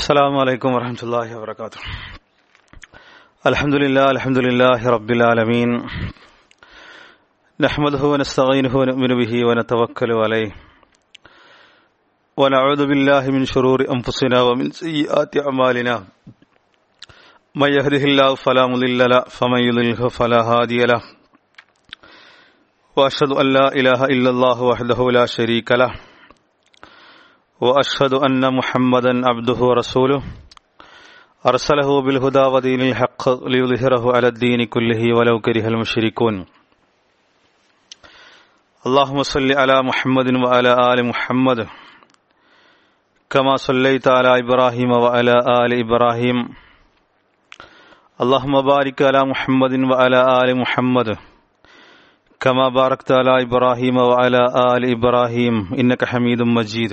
السلام عليكم ورحمة الله وبركاته الحمد لله الحمد لله رب العالمين نحمده ونستعينه ونؤمن به ونتوكل عليه ونعوذ بالله من شرور أنفسنا ومن سيئات أعمالنا من يهده الله فلا مضل له فمن يضلله فلا هادي له وأشهد أن لا إله إلا الله وحده لا شريك له واشهد ان محمدا عبده ورسوله ارسله بالهدى ودين الحق ليظهره على الدين كله ولو كره المشركون اللهم صل على محمد وعلى ال محمد كما صليت على ابراهيم وعلى ال ابراهيم اللهم بارك على محمد وعلى ال محمد كما باركت على ابراهيم وعلى ال ابراهيم انك حميد مجيد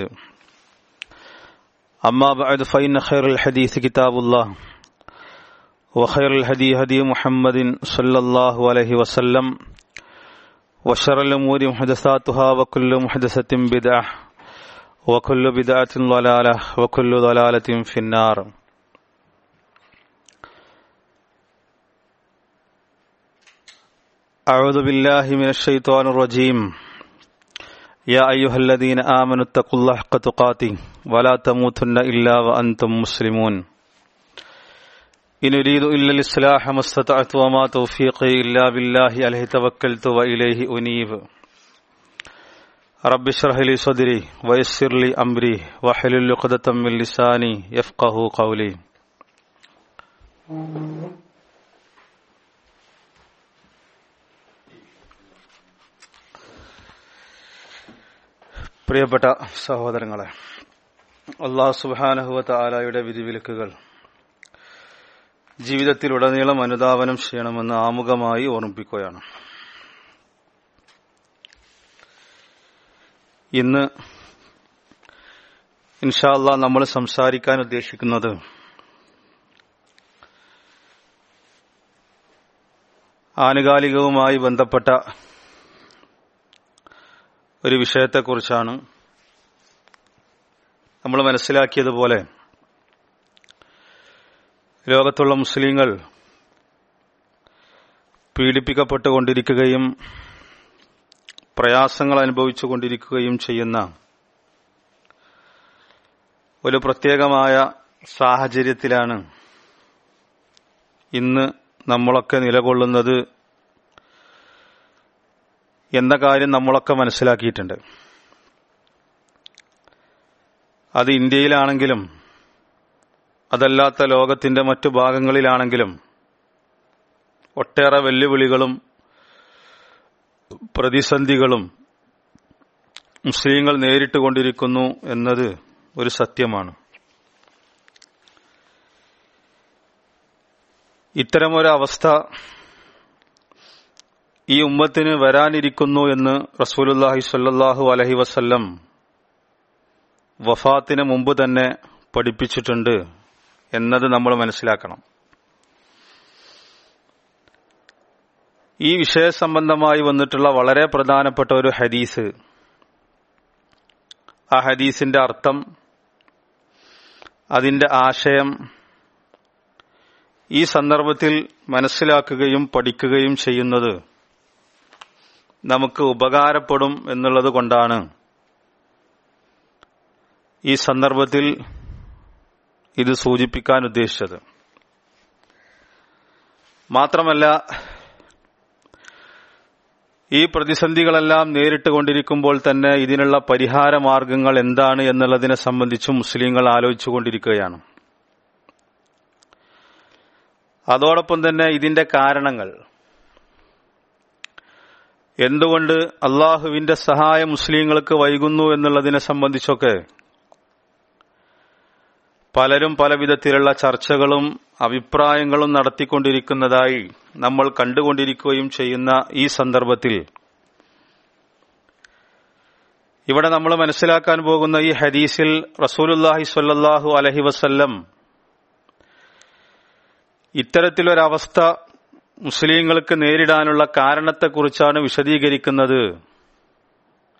أما بعد فإن خير الحديث كتاب الله وخير الهدي هدي محمد صلى الله عليه وسلم وشر الأمور محدثاتها وكل محدثة بدعة وكل بدعة ضلالة وكل ضلالة في النار أعوذ بالله من الشيطان الرجيم يا أيها الذين آمنوا اتقوا الله حق تقاته ولا تموتن إلا وأنتم مسلمون إن أريد إلا الإصلاح ما استطعت وما توفيقي إلا بالله عليه توكلت وإليه أنيب رب اشرح لي صدري ويسر لي أمري واحلل عقدة من لساني يفقه قولي പ്രിയപ്പെട്ട സഹോദരങ്ങളെ അള്ളാഹു സുബാനഹുവത്ത ആലായുടെ വിധിവിലക്കുകൾ ജീവിതത്തിലുടനീളം അനുധാവനം ചെയ്യണമെന്ന് ആമുഖമായി ഓർമ്മിപ്പിക്കുകയാണ് ഇന്ന് ഇൻഷാല്ല നമ്മൾ സംസാരിക്കാൻ ഉദ്ദേശിക്കുന്നത് ആനുകാലികവുമായി ബന്ധപ്പെട്ട ഒരു വിഷയത്തെക്കുറിച്ചാണ് നമ്മൾ മനസ്സിലാക്കിയതുപോലെ ലോകത്തുള്ള മുസ്ലിങ്ങൾ പീഡിപ്പിക്കപ്പെട്ടുകൊണ്ടിരിക്കുകയും പ്രയാസങ്ങൾ അനുഭവിച്ചുകൊണ്ടിരിക്കുകയും ചെയ്യുന്ന ഒരു പ്രത്യേകമായ സാഹചര്യത്തിലാണ് ഇന്ന് നമ്മളൊക്കെ നിലകൊള്ളുന്നത് എന്ന കാര്യം നമ്മളൊക്കെ മനസ്സിലാക്കിയിട്ടുണ്ട് അത് ഇന്ത്യയിലാണെങ്കിലും അതല്ലാത്ത ലോകത്തിന്റെ മറ്റു ഭാഗങ്ങളിലാണെങ്കിലും ഒട്ടേറെ വെല്ലുവിളികളും പ്രതിസന്ധികളും മുസ്ലിങ്ങൾ നേരിട്ടുകൊണ്ടിരിക്കുന്നു എന്നത് ഒരു സത്യമാണ് ഇത്തരമൊരവസ്ഥ ഈ ഉമ്മത്തിന് വരാനിരിക്കുന്നു എന്ന് റസൂലുല്ലാഹി സ്വല്ലല്ലാഹു അലഹി വസല്ലം വഫാത്തിന് മുമ്പ് തന്നെ പഠിപ്പിച്ചിട്ടുണ്ട് എന്നത് നമ്മൾ മനസ്സിലാക്കണം ഈ വിഷയ സംബന്ധമായി വന്നിട്ടുള്ള വളരെ പ്രധാനപ്പെട്ട ഒരു ഹദീസ് ആ ഹദീസിന്റെ അർത്ഥം അതിന്റെ ആശയം ഈ സന്ദർഭത്തിൽ മനസ്സിലാക്കുകയും പഠിക്കുകയും ചെയ്യുന്നത് നമുക്ക് ഉപകാരപ്പെടും എന്നുള്ളത് കൊണ്ടാണ് ഈ സന്ദർഭത്തിൽ ഇത് സൂചിപ്പിക്കാൻ ഉദ്ദേശിച്ചത് മാത്രമല്ല ഈ പ്രതിസന്ധികളെല്ലാം നേരിട്ട് കൊണ്ടിരിക്കുമ്പോൾ തന്നെ ഇതിനുള്ള പരിഹാര മാർഗങ്ങൾ എന്താണ് എന്നുള്ളതിനെ സംബന്ധിച്ച് മുസ്ലിങ്ങൾ ആലോചിച്ചുകൊണ്ടിരിക്കുകയാണ് അതോടൊപ്പം തന്നെ ഇതിന്റെ കാരണങ്ങൾ എന്തുകൊണ്ട് അള്ളാഹുവിന്റെ സഹായം മുസ്ലിങ്ങൾക്ക് വൈകുന്നു എന്നുള്ളതിനെ സംബന്ധിച്ചൊക്കെ പലരും പല വിധത്തിലുള്ള ചർച്ചകളും അഭിപ്രായങ്ങളും നടത്തിക്കൊണ്ടിരിക്കുന്നതായി നമ്മൾ കണ്ടുകൊണ്ടിരിക്കുകയും ചെയ്യുന്ന ഈ സന്ദർഭത്തിൽ ഇവിടെ നമ്മൾ മനസ്സിലാക്കാൻ പോകുന്ന ഈ ഹദീസിൽ റസൂലുല്ലാഹി സ്വല്ലല്ലാഹു അലഹി വസല്ലം ഇത്തരത്തിലൊരവസ്ഥ മുസ്ലിങ്ങൾക്ക് നേരിടാനുള്ള കാരണത്തെക്കുറിച്ചാണ് വിശദീകരിക്കുന്നത്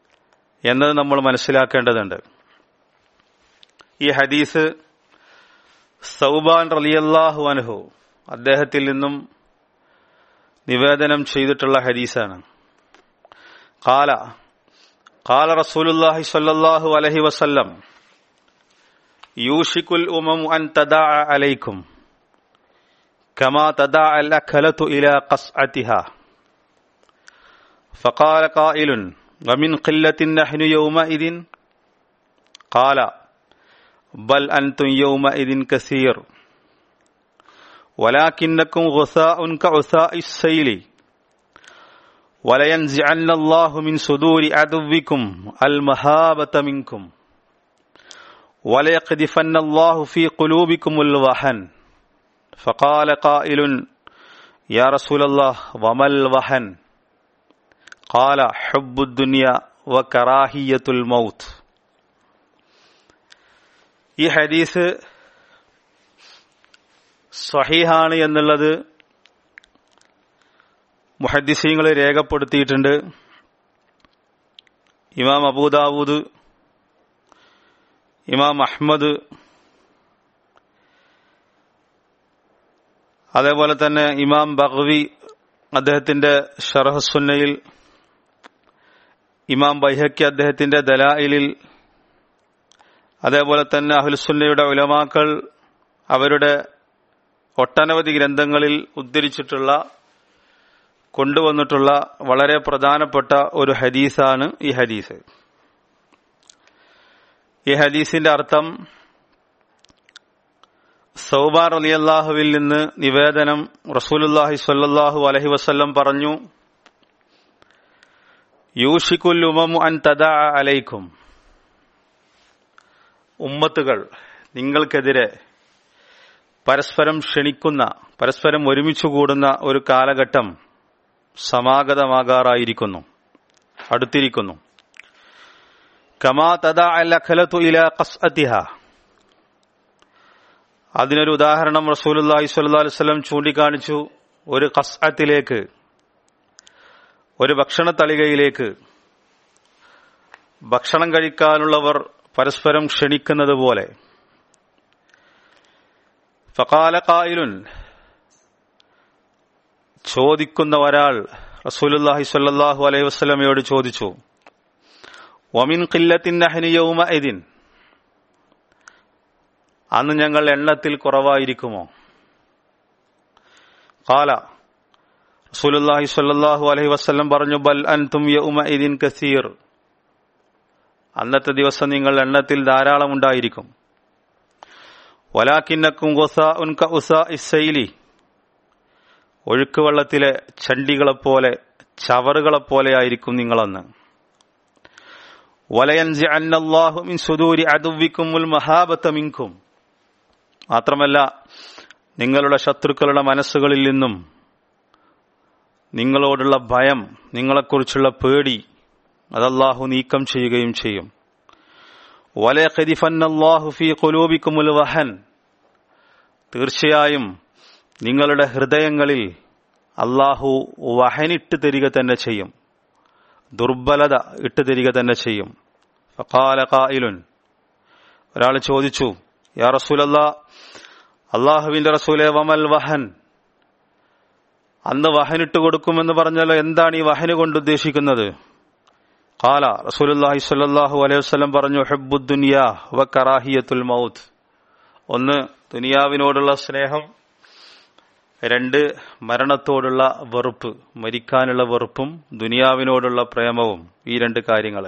എന്നത് നമ്മൾ മനസ്സിലാക്കേണ്ടതുണ്ട് ഈ ഹദീസ് സൗബാൻ റലിയല്ലാഹു അൻഹു അദ്ദേഹത്തിൽ നിന്നും നിവേദനം ചെയ്തിട്ടുള്ള ഹദീസാണ് കാല കാല റസൂലുല്ലാഹി സ്വല്ലല്ലാഹു അലൈഹി വസല്ലം യൂഷിക്കുൽ ഉമം അൻ തദാ അലൈക്കും كما تداعى الأكلة إلى قصعتها فقال قائل ومن قلة نحن يومئذ قال بل أنتم يومئذ كثير ولكنكم غثاء كعثاء السيل ولينزعن الله من صدور عدوكم المهابة منكم وليقذفن الله في قلوبكم الوهن فقال قائل يا رسول الله وما الوهن قال حب الدنيا وكراهية الموت ഈ ഹദീസ് സഹീഹാണ് എന്നുള്ളത് മുഹദ്ദിസീങ്ങൾ രേഖപ്പെടുത്തിയിട്ടുണ്ട് ഇമാം അബൂദാവൂദ് ഇമാം അഹ്മദ് അതേപോലെ തന്നെ ഇമാം ബഗ്വി അദ്ദേഹത്തിന്റെ ഷറഹസുന്നയിൽ ഇമാം ബൈഹക്കി അദ്ദേഹത്തിന്റെ ദലായിലിൽ അതേപോലെ തന്നെ അഹുൽസുന്നയുടെ ഉലമാക്കൾ അവരുടെ ഒട്ടനവധി ഗ്രന്ഥങ്ങളിൽ ഉദ്ധരിച്ചിട്ടുള്ള കൊണ്ടുവന്നിട്ടുള്ള വളരെ പ്രധാനപ്പെട്ട ഒരു ഹദീസാണ് ഈ ഹദീസ് ഈ ഹദീസിന്റെ അർത്ഥം സൗബാർ അലി അള്ളാഹുവിൽ നിന്ന് നിവേദനം റസൂലുല്ലാഹി സ്വല്ലല്ലാഹു അലഹി വസ്ല്ലം പറഞ്ഞു യൂഷിക്കുൽ ഉമമു അൻ തദാ അലൈക്കും ഉമ്മത്തുകൾ നിങ്ങൾക്കെതിരെ പരസ്പരം ക്ഷണിക്കുന്ന പരസ്പരം ഒരുമിച്ചു കൂടുന്ന ഒരു കാലഘട്ടം സമാഗതമാകാറായിരിക്കുന്നു അടുത്തിരിക്കുന്നു കമാ തദാ അൽ അഖലത്തു ഇല ഖസ്അത്തിഹ അതിനൊരു ഉദാഹരണം റസൂലുല്ലാഹി സ്വല്ലല്ലാഹു അലൈഹി വസല്ലം ചൂണ്ടിക്കാണിച്ചു ഒരു ഖസ്അത്തിലേക്ക് ഒരു ഭക്ഷണ തളികയിലേക്ക് ഭക്ഷണം കഴിക്കാനുള്ളവർ പരസ്പരം ക്ഷണിക്കുന്നത് പോലെ ഫകാല കായിലുൻ ചോദിക്കുന്ന ഒരാൾ റസൂലുല്ലാഹി സ്വല്ലല്ലാഹു അലൈഹി വസല്ലമയോട് ചോദിച്ചു വമിൻ ഖില്ലത്തിൻ നഹ്നിയൗമ ഇതിൻ അന്ന് ഞങ്ങൾ എണ്ണത്തിൽ കുറവായിരിക്കുമോ കാല റസൂലുല്ലാഹി സ്വല്ലല്ലാഹു അലൈഹി വസല്ലം പറഞ്ഞു ബൽ അൻതും യൗമ ഇതിൻ കസീർ അന്നത്തെ ദിവസം നിങ്ങൾ എണ്ണത്തിൽ ധാരാളം ഉണ്ടായിരിക്കും വലാക്കിന്നക്കും ഇസൈലി ഒഴുക്ക് വെള്ളത്തിലെ ചണ്ടികളെപ്പോലെ ചവറുകളെപ്പോലെ ആയിരിക്കും നിങ്ങളന്ന് വലയൻജി അന്നല്ലാഹു മിൻ സുദൂരി അതുവിക്കുമുൽ മഹാബത്ത മിൻകും മാത്രമല്ല നിങ്ങളുടെ ശത്രുക്കളുടെ മനസ്സുകളിൽ നിന്നും നിങ്ങളോടുള്ള ഭയം നിങ്ങളെക്കുറിച്ചുള്ള പേടി അതല്ലാഹു നീക്കം ചെയ്യുകയും ചെയ്യും വലഖദിഫന്നല്ലാഹു ഫീ ഖുലൂബിക്കുമുൽ വഹൻ തീർച്ചയായും നിങ്ങളുടെ ഹൃദയങ്ങളിൽ അള്ളാഹു വഹനിട്ട് തരിക തന്നെ ചെയ്യും ദുർബലത ഇട്ട് തരിക തന്നെ ചെയ്യും ഫഖാല ഖായിലുൻ ഒരാൾ ചോദിച്ചു യാ റസൂലല്ലാ അള്ളാഹുവിന്റെ റസൂലെ വമൽ വഹൻ അന്ന് വഹനിട്ട് കൊടുക്കുമെന്ന് പറഞ്ഞല്ലോ എന്താണ് ഈ വഹന് കൊണ്ട് ഉദ്ദേശിക്കുന്നത് കാല റസൂലുല്ലാഹി സ്വല്ലല്ലാഹു അലൈഹി വസല്ലം പറഞ്ഞു ഹബ്ബുദ്ദുനിയ വ കറാഹിയത്തുൽ മൗത്ത് ഒന്ന് ദുനിയാവിനോടുള്ള സ്നേഹം രണ്ട് മരണത്തോടുള്ള വെറുപ്പ് മരിക്കാനുള്ള വെറുപ്പും ദുനിയാവിനോടുള്ള പ്രേമവും ഈ രണ്ട് കാര്യങ്ങൾ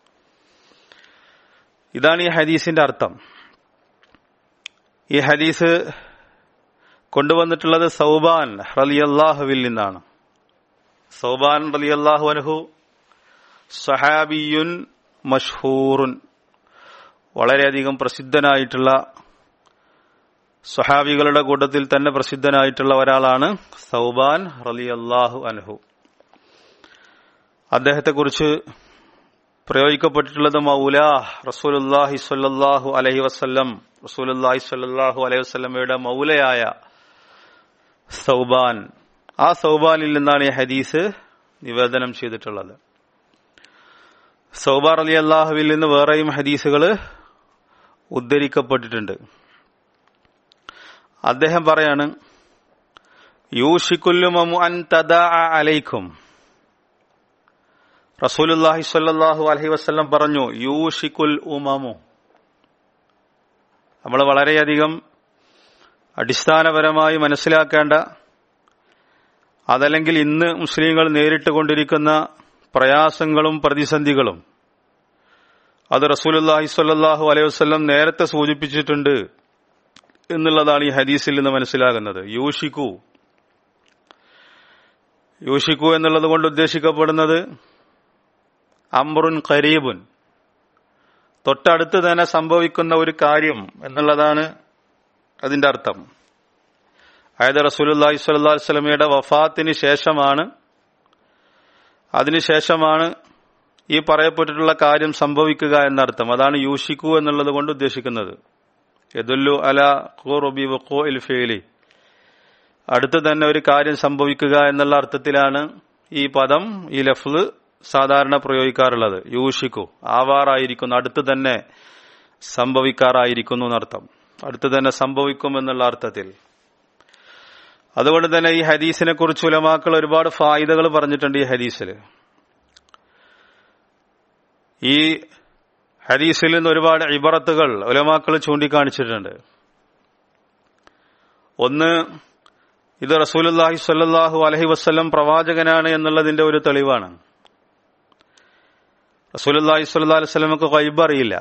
ഇതാണ് ഈ ഹദീസിന്റെ അർത്ഥം ഈ ഹദീസ് കൊണ്ടുവന്നിട്ടുള്ളത് സൗബാൻ റലിയല്ലാഹുവിൽ നിന്നാണ് സൗബാൻ റലിയല്ലാഹു അനുഹു സഹാബിയുൻ മഷ്ഹൂറുൻ വളരെയധികം പ്രസിദ്ധനായിട്ടുള്ള സഹാബികളുടെ കൂട്ടത്തിൽ തന്നെ പ്രസിദ്ധനായിട്ടുള്ള ഒരാളാണ് സൗബാൻ റലി അള്ളാഹു അൻഹു അദ്ദേഹത്തെക്കുറിച്ച് പ്രയോഗിക്കപ്പെട്ടിട്ടുള്ളത് മൗല റസൂലുല്ലാഹി സ്വല്ലല്ലാഹു അലൈഹി വസല്ലം റസൂലുല്ലാഹി സ്വല്ലല്ലാഹു അലൈഹി വസല്ലമയുടെ മൗലയായ സൗബാൻ ആ സൗബാനിൽ നിന്നാണ് ഈ ഹദീസ് നിവേദനം ചെയ്തിട്ടുള്ളത് സൗബാർ അലി അള്ളാഹുവിൽ നിന്ന് വേറെയും ഹദീസുകൾ ഉദ്ധരിക്കപ്പെട്ടിട്ടുണ്ട് അദ്ദേഹം പറയാണ് യൂഷിക്കുല്ലുമു അൻ തദാ അലൈക്കും റസൂലുല്ലാഹി സ്വല്ലല്ലാഹു അലൈഹി വസല്ലം പറഞ്ഞു യൂഷിക്കുൽ ഉമമു നമ്മൾ വളരെയധികം അടിസ്ഥാനപരമായി മനസ്സിലാക്കേണ്ട അതല്ലെങ്കിൽ ഇന്ന് മുസ്ലിങ്ങൾ നേരിട്ട് കൊണ്ടിരിക്കുന്ന പ്രയാസങ്ങളും പ്രതിസന്ധികളും അത് റസൂലുല്ലാഹി സ്വല്ലല്ലാഹു അലൈഹി വസല്ലം നേരത്തെ സൂചിപ്പിച്ചിട്ടുണ്ട് എന്നുള്ളതാണ് ഈ ഹദീസിൽ നിന്ന് മനസ്സിലാകുന്നത് യൂഷിക്കു യൂഷിക്കു എന്നുള്ളത് കൊണ്ട് ഉദ്ദേശിക്കപ്പെടുന്നത് അമ്രുൻ കരീബുൻ തൊട്ടടുത്ത് തന്നെ സംഭവിക്കുന്ന ഒരു കാര്യം എന്നുള്ളതാണ് അതിന്റെ അർത്ഥം അതായത് റസൂലുല്ലാഹി സ്വല്ലല്ലാഹു അലൈഹി വസല്ലമയുടെ വഫാത്തിന് ശേഷമാണ് അതിനുശേഷമാണ് ഈ പറയപ്പെട്ടിട്ടുള്ള കാര്യം സംഭവിക്കുക എന്നർത്ഥം അതാണ് യൂഷിക്കു എന്നുള്ളത് കൊണ്ട് ഉദ്ദേശിക്കുന്നത് യദുല്ലു അല ഖുറുബി വഖൂഇൽ ഫീലി അടുത്ത് തന്നെ ഒരു കാര്യം സംഭവിക്കുക എന്നുള്ള അർത്ഥത്തിലാണ് ഈ പദം ഈ ലഫ്ല് സാധാരണ പ്രയോഗിക്കാറുള്ളത് യൂഷിക്കു ആവാറായിരിക്കുന്നു അടുത്ത് തന്നെ സംഭവിക്കാറായിരിക്കുന്നു എന്നർത്ഥം അടുത്ത് തന്നെ സംഭവിക്കും എന്നുള്ള അർത്ഥത്തിൽ അതുകൊണ്ട് തന്നെ ഈ ഹദീസിനെ കുറിച്ച് ഉലമാക്കൾ ഒരുപാട് ഫായിദകൾ പറഞ്ഞിട്ടുണ്ട് ഈ ഹദീസിൽ ഈ ഹദീസിൽ നിന്ന് ഒരുപാട് ഇബറത്തുകൾ ഉലമാക്കൾ ചൂണ്ടിക്കാണിച്ചിട്ടുണ്ട് ഒന്ന് ഇത് റസൂലുല്ലാഹി സ്വല്ലല്ലാഹു അലഹി വസ്ല്ലം പ്രവാചകനാണ് എന്നുള്ളതിന്റെ ഒരു തെളിവാണ് റസൂലുല്ലാഹി സ്വല്ലല്ലാഹു അലൈഹി വസല്ലമക്ക് ഗൈബ് അറിയില്ല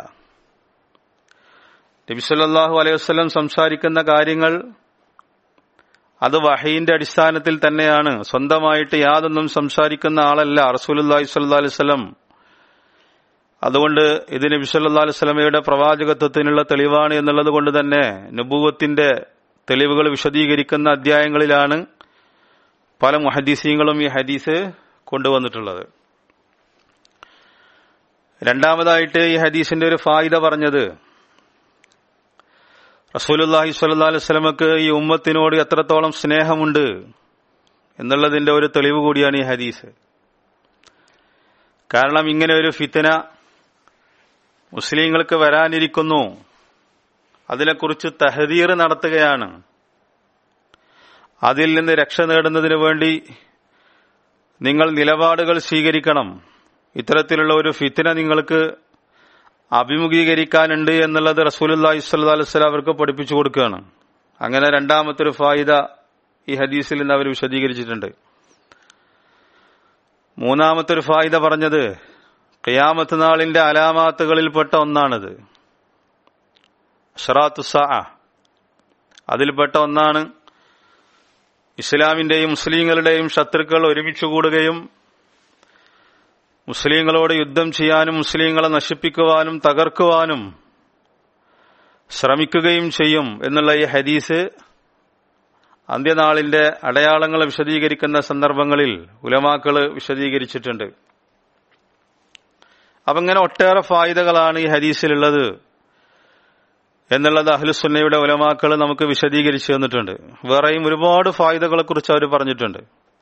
നബി സല്ലല്ലാഹു അലൈഹി വസല്ലം സംസാരിക്കുന്ന കാര്യങ്ങൾ അത് വഹീന്റെ അടിസ്ഥാനത്തിൽ തന്നെയാണ് സ്വന്തമായിട്ട് യാതൊന്നും സംസാരിക്കുന്ന ആളല്ല റസൂലുല്ലാഹി സ്വല്ലല്ലാഹു അലൈഹി വസല്ലം അതുകൊണ്ട് ഇത് നബി സല്ലല്ലാഹു അലൈഹി വസല്ലമയുടെ പ്രവാചകത്വത്തിനുള്ള തെളിവാണ് എന്നുള്ളത് കൊണ്ട് തന്നെ നുബൂവത്തിന്റെ തെളിവുകൾ വിശദീകരിക്കുന്ന അധ്യായങ്ങളിലാണ് പല മുഹദീസീങ്ങളും ഈ ഹദീസ് കൊണ്ടുവന്നിട്ടുള്ളത് രണ്ടാമതായിട്ട് ഈ ഹദീസിന്റെ ഒരു ഫായിദ പറഞ്ഞത് റസൂലുല്ലാഹി സ്വല്ലല്ലാഹു അലൈഹി വസല്ലമക്ക് ഈ ഉമ്മത്തിനോട് എത്രത്തോളം സ്നേഹമുണ്ട് എന്നുള്ളതിന്റെ ഒരു തെളിവ് കൂടിയാണ് ഈ ഹദീസ് കാരണം ഇങ്ങനെ ഒരു ഫിത്തന മുസ്ലിങ്ങൾക്ക് വരാനിരിക്കുന്നു അതിനെക്കുറിച്ച് തഹദീർ നടത്തുകയാണ് അതിൽ നിന്ന് രക്ഷ നേടുന്നതിനു വേണ്ടി നിങ്ങൾ നിലപാടുകൾ സ്വീകരിക്കണം ഇത്തരത്തിലുള്ള ഒരു ഫിത്തിന നിങ്ങൾക്ക് അഭിമുഖീകരിക്കാനുണ്ട് എന്നുള്ളത് റസൂലുല്ലാഹി സ്വല്ലല്ലാഹു അലൈഹി വസല്ലം അവർക്ക് പഠിപ്പിച്ചു കൊടുക്കുകയാണ് അങ്ങനെ രണ്ടാമത്തെ ഒരു ഫായിദ ഈ ഹദീസിൽ നിന്ന് അവർ വിശദീകരിച്ചിട്ടുണ്ട് മൂന്നാമത്തെ ഒരു ഫായിദ പറഞ്ഞത് ഖിയാമത്ത് നാളിന്റെ അലാമാത്തുകളിൽപ്പെട്ട ഒന്നാണിത് ഷറാത്തു സാ അതിൽപ്പെട്ട ഒന്നാണ് ഇസ്ലാമിന്റെയും മുസ്ലിങ്ങളുടെയും ശത്രുക്കൾ ഒരുമിച്ച് കൂടുകയും മുസ്ലിങ്ങളോട് യുദ്ധം ചെയ്യാനും മുസ്ലിങ്ങളെ നശിപ്പിക്കുവാനും തകർക്കുവാനും ശ്രമിക്കുകയും ചെയ്യും എന്നുള്ള ഈ ഹദീസ് അന്ത്യനാളിന്റെ അടയാളങ്ങൾ വിശദീകരിക്കുന്ന സന്ദർഭങ്ങളിൽ ഉലമാക്കൾ വിശദീകരിച്ചിട്ടുണ്ട് അപ്പൊ ഇങ്ങനെ ഒട്ടേറെ ഫായിദകളാണ് ഈ ഹദീസിലുള്ളത് എന്നുള്ളത് അഹ്ലുസുന്നയുടെ ഉലമാക്കൾ നമുക്ക് വിശദീകരിച്ചു തന്നിട്ടുണ്ട് വേറെയും ഒരുപാട് ഫായിദകളെ കുറിച്ച് അവർ പറഞ്ഞിട്ടുണ്ട്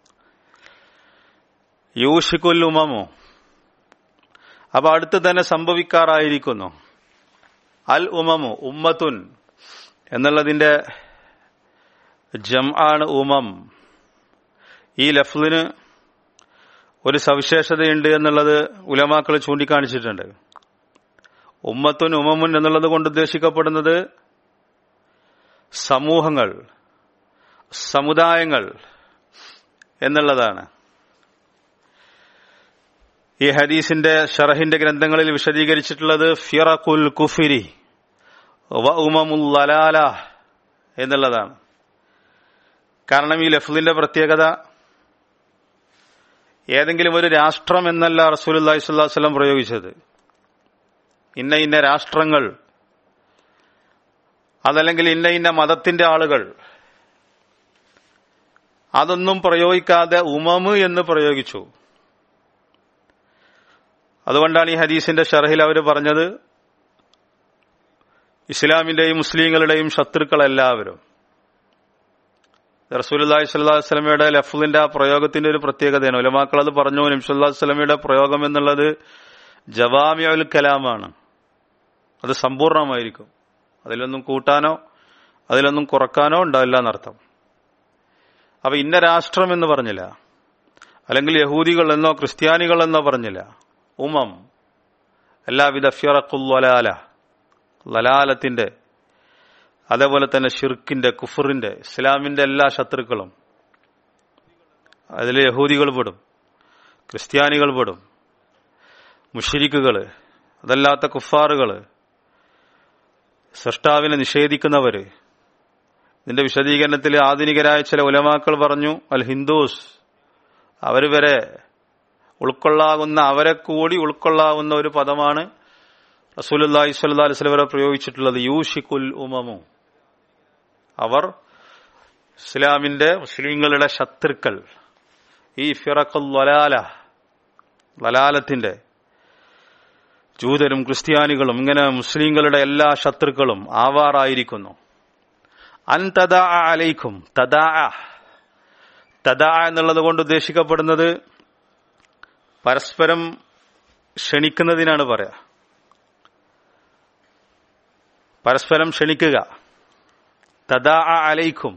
യൂഷിക്കുൽ ഉമമോ അപ്പൊ അടുത്ത് തന്നെ സംഭവിക്കാറായിരിക്കുന്നു അൽ ഉമമു ഉമ്മത്തുൻ എന്നുള്ളതിന്റെ ജം ആണ് ഉമം ഈ ലഫ്ലിന് ഒരു സവിശേഷതയുണ്ട് എന്നുള്ളത് ഉലമാക്കൾ ചൂണ്ടിക്കാണിച്ചിട്ടുണ്ട് ഉമ്മത്തുൻ ഉമമുൻ എന്നുള്ളത് കൊണ്ട് ഉദ്ദേശിക്കപ്പെടുന്നത് സമൂഹങ്ങൾ സമുദായങ്ങൾ എന്നുള്ളതാണ് ഈ ഹദീസിന്റെ ഷറഹിന്റെ ഗ്രന്ഥങ്ങളിൽ വിശദീകരിച്ചിട്ടുള്ളത് ഫിറഖുൽ കുഫിരി വ ഉമമുൽ ലലാല എന്നുള്ളതാണ് കാരണം ഈ ലഫ്ലിന്റെ പ്രത്യേകത ഏതെങ്കിലും ഒരു രാഷ്ട്രം എന്നല്ല റസൂൽ അള്ളാഹി സ്വല്ലം പ്രയോഗിച്ചത് ഇന്ന ഇന്ന രാഷ്ട്രങ്ങൾ അതല്ലെങ്കിൽ ഇന്ന ഇന്ന മതത്തിന്റെ ആളുകൾ അതൊന്നും പ്രയോഗിക്കാതെ ഉമമ് എന്ന് പ്രയോഗിച്ചു അതുകൊണ്ടാണ് ഈ ഹദീസിന്റെ ഷർഹിൽ അവർ പറഞ്ഞത് ഇസ്ലാമിന്റെയും മുസ്ലിങ്ങളുടെയും ശത്രുക്കളെല്ലാവരും റസൂലി സ്വല്ലാഹു സ്വലമയുടെ ലഫ്ലിന്റെ ആ പ്രയോഗത്തിന്റെ ഒരു പ്രത്യേകതയാണ് ഉലമാക്കൾ അത് പറഞ്ഞു നബ്സുല്ലാ സ്വലമയുടെ പ്രയോഗം എന്നുള്ളത് ജവാമിയുൽ കലാമാണ് അത് സമ്പൂർണമായിരിക്കും അതിലൊന്നും കൂട്ടാനോ അതിലൊന്നും കുറക്കാനോ ഉണ്ടാവില്ല എന്നർത്ഥം അപ്പൊ ഇന്ന രാഷ്ട്രം എന്ന് പറഞ്ഞില്ല അല്ലെങ്കിൽ യഹൂദികൾ എന്നോ ക്രിസ്ത്യാനികൾ എന്നോ പറഞ്ഞില്ല ഉമം എല്ലാവിധ ഫിറക്കുല്ലലാല ലലാലത്തിന്റെ അതേപോലെ തന്നെ ഷിർക്കിന്റെ കുഫറിന്റെ ഇസ്ലാമിന്റെ എല്ലാ ശത്രുക്കളും അതിൽ യഹൂദികൾ പെടും ക്രിസ്ത്യാനികൾ പെടും മുഷിരിക്കുകള് അതല്ലാത്ത കുഫാറുകള് സൃഷ്ടാവിനെ നിഷേധിക്കുന്നവര് ഇതിന്റെ വിശദീകരണത്തിൽ ആധുനികരായ ചില ഉലമാക്കൾ പറഞ്ഞു അൽ ഹിന്ദുസ് അവർ വരെ ഉൾക്കൊള്ളാകുന്ന അവരെ കൂടി ഉൾക്കൊള്ളാവുന്ന ഒരു പദമാണ് റസൂലുല്ലാഹി സ്വല്ലല്ലാഹി അലൈഹി വസല്ലം വരെ പ്രയോഗിച്ചിട്ടുള്ളത് യൂഷിക്കുൽ ഉമമു അവർ ഇസ്ലാമിന്റെ മുസ്ലിങ്ങളുടെ ശത്രുക്കൾ ഈ ഫിറക്കുൽ വലാല വലാലത്തിന്റെ ജൂതരും ക്രിസ്ത്യാനികളും ഇങ്ങനെ മുസ്ലിങ്ങളുടെ എല്ലാ ശത്രുക്കളും ആവാറായിരിക്കുന്നു അൻ തദാ അലൈക്കും തദാ തദാ എന്നുള്ളത് കൊണ്ട് ഉദ്ദേശിക്കപ്പെടുന്നത് പരസ്പരം ക്ഷണിക്കുന്നതിനാണ് പറയാ പരസ്പരം ക്ഷണിക്കുക തദാ അലൈക്കും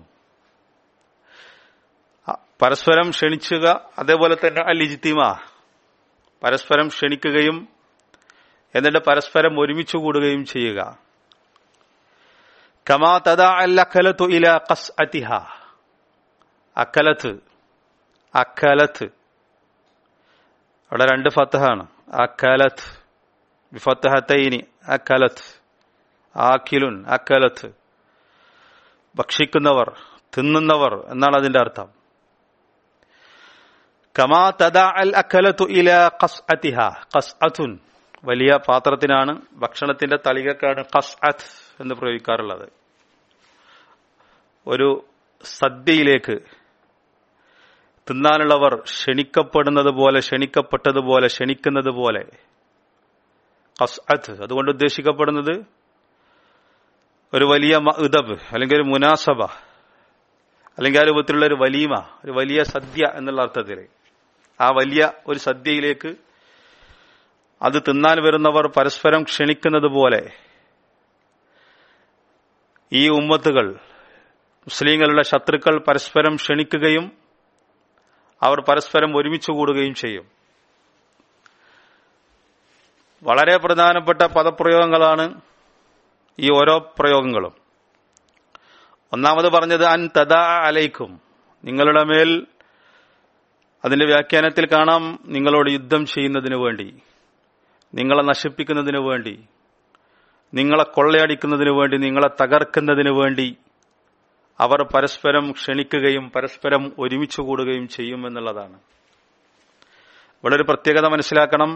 പരസ്പരം ക്ഷണിച്ചുക അതേപോലെ തന്നെ അലിജിത്തിമ പരസ്പരം ക്ഷണിക്കുകയും എന്നിട്ട് പരസ്പരം ഒരുമിച്ച് കൂടുകയും ചെയ്യുക കമാ തദാ അല്ലഖലത്തു ഇല ഖസ് അതിഹ അക്കലത്ത് അക്കലത്ത് അവിടെ രണ്ട് ഫത്തഹാണ് അക്കലത്ത് വിഫത്തഹത്തൈനി അക്കലത്ത് ആഖിലുൻ അക്കലത്ത് ഭക്ഷിക്കുന്നവർ തിന്നുന്നവർ എന്നാണ് അതിന്റെ അർത്ഥം കമാ തദാ അൽ അക്കലത്തു ഇല ഖസ് അതിഹ ഖസ് അതുൻ വലിയ പാത്രത്തിനാണ് ഭക്ഷണത്തിന്റെ തളികക്കാണ് ഖസ് അത്ത് എന്ന് പ്രയോഗിക്കാറുള്ളത് ഒരു സദ്യയിലേക്ക് തിന്നാനുള്ളവർ ക്ഷണിക്കപ്പെടുന്നത് പോലെ ക്ഷണിക്കപ്പെട്ടതുപോലെ ക്ഷണിക്കുന്നത് പോലെ ഖസ്അത്ത് അതുകൊണ്ട് ഉദ്ദേശിക്കപ്പെടുന്നത് ഒരു വലിയ ഇതബ് അല്ലെങ്കിൽ ഒരു മുനാസബ അല്ലെങ്കിൽ ആ രൂപത്തിലുള്ള ഒരു വലീമ ഒരു വലിയ സദ്യ എന്നുള്ള അർത്ഥത്തിൽ ആ വലിയ ഒരു സദ്യയിലേക്ക് അത് തിന്നാൻ വരുന്നവർ പരസ്പരം ക്ഷണിക്കുന്നത് പോലെ ഈ ഉമ്മത്തുകൾ മുസ്ലിങ്ങളുടെ ശത്രുക്കൾ പരസ്പരം ക്ഷണിക്കുകയും അവർ പരസ്പരം ഒരുമിച്ച് കൂടുകയും ചെയ്യും വളരെ പ്രധാനപ്പെട്ട പദപ്രയോഗങ്ങളാണ് ഈ ഓരോ പ്രയോഗങ്ങളും ഒന്നാമത് പറഞ്ഞത് അൻ തദാ അലൈക്കും നിങ്ങളുടെ മേൽ അതിന്റെ വ്യാഖ്യാനത്തിൽ കാണാം നിങ്ങളോട് യുദ്ധം ചെയ്യുന്നതിന് വേണ്ടി നിങ്ങളെ നശിപ്പിക്കുന്നതിന് വേണ്ടി നിങ്ങളെ കൊള്ളയടിക്കുന്നതിന് വേണ്ടി നിങ്ങളെ തകർക്കുന്നതിന് വേണ്ടി അവർ പരസ്പരം ക്ഷണിക്കുകയും പരസ്പരം ഒരുമിച്ച് കൂടുകയും ചെയ്യും എന്നുള്ളതാണ് ഇവിടെ ഒരു പ്രത്യേകത മനസ്സിലാക്കണം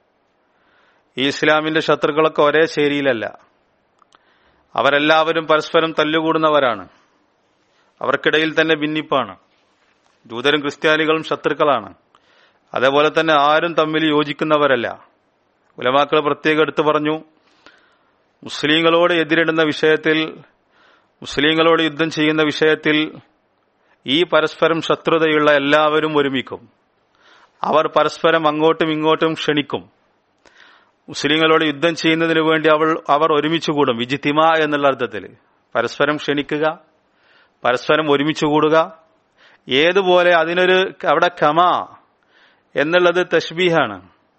ഈ ഇസ്ലാമിന്റെ ശത്രുക്കളൊക്കെ ഒരേ ശേരിയിലല്ല അവരെല്ലാവരും പരസ്പരം തല്ലുകൂടുന്നവരാണ് അവർക്കിടയിൽ തന്നെ ഭിന്നിപ്പാണ് ജൂതരും ക്രിസ്ത്യാനികളും ശത്രുക്കളാണ് അതേപോലെ തന്നെ ആരും തമ്മിൽ യോജിക്കുന്നവരല്ല ഉലമാക്കൾ പ്രത്യേകം എടുത്തു പറഞ്ഞു മുസ്ലിങ്ങളോട് എതിരിടുന്ന വിഷയത്തിൽ മുസ്ലിങ്ങളോട് യുദ്ധം ചെയ്യുന്ന വിഷയത്തിൽ ഈ പരസ്പരം ശത്രുതയുള്ള എല്ലാവരും ഒരുമിക്കും അവർ പരസ്പരം അങ്ങോട്ടും ഇങ്ങോട്ടും ക്ഷണിക്കും മുസ്ലിങ്ങളോട് യുദ്ധം ചെയ്യുന്നതിന് വേണ്ടി അവൾ അവർ ഒരുമിച്ച് കൂടും വിജിത്തിമ എന്നുള്ള അർത്ഥത്തിൽ പരസ്പരം ക്ഷണിക്കുക പരസ്പരം ഒരുമിച്ച് കൂടുക ഏതുപോലെ അതിനൊരു അവിടെ കമ എന്നുള്ളത് തഷ്ബീഹാണ്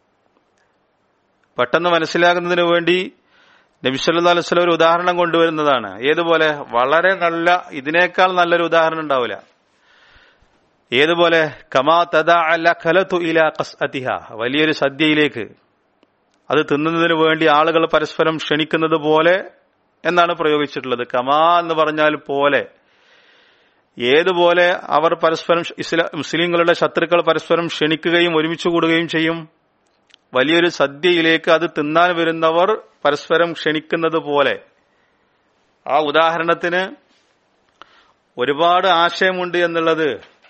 പെട്ടെന്ന് മനസ്സിലാകുന്നതിന് വേണ്ടി നബിസല്ലാ അലുസ്ലം ഒരു ഉദാഹരണം കൊണ്ടുവരുന്നതാണ് ഏതുപോലെ വളരെ നല്ല ഇതിനേക്കാൾ നല്ലൊരു ഉദാഹരണം ഉണ്ടാവില്ല ഏതുപോലെ കമാ തദാ അല ഖലത്തു ഇല ഖസ് അതിഹ വലിയൊരു സദ്യയിലേക്ക് അത് തിന്നുന്നതിന് വേണ്ടി ആളുകൾ പരസ്പരം ക്ഷണിക്കുന്നത് പോലെ എന്നാണ് പ്രയോഗിച്ചിട്ടുള്ളത് കമാ എന്ന് പറഞ്ഞാൽ പോലെ ഏതുപോലെ അവർ പരസ്പരം ഇസ്ലാ മുസ്ലിങ്ങളുടെ ശത്രുക്കൾ പരസ്പരം ക്ഷണിക്കുകയും ഒരുമിച്ച് കൂടുകയും ചെയ്യും വലിയൊരു സദ്യയിലേക്ക് അത് തിന്നാൻ വരുന്നവർ പരസ്പരം ക്ഷണിക്കുന്നത് പോലെ ആ ഉദാഹരണത്തിന് ഒരുപാട് ആശയമുണ്ട് എന്നുള്ളത്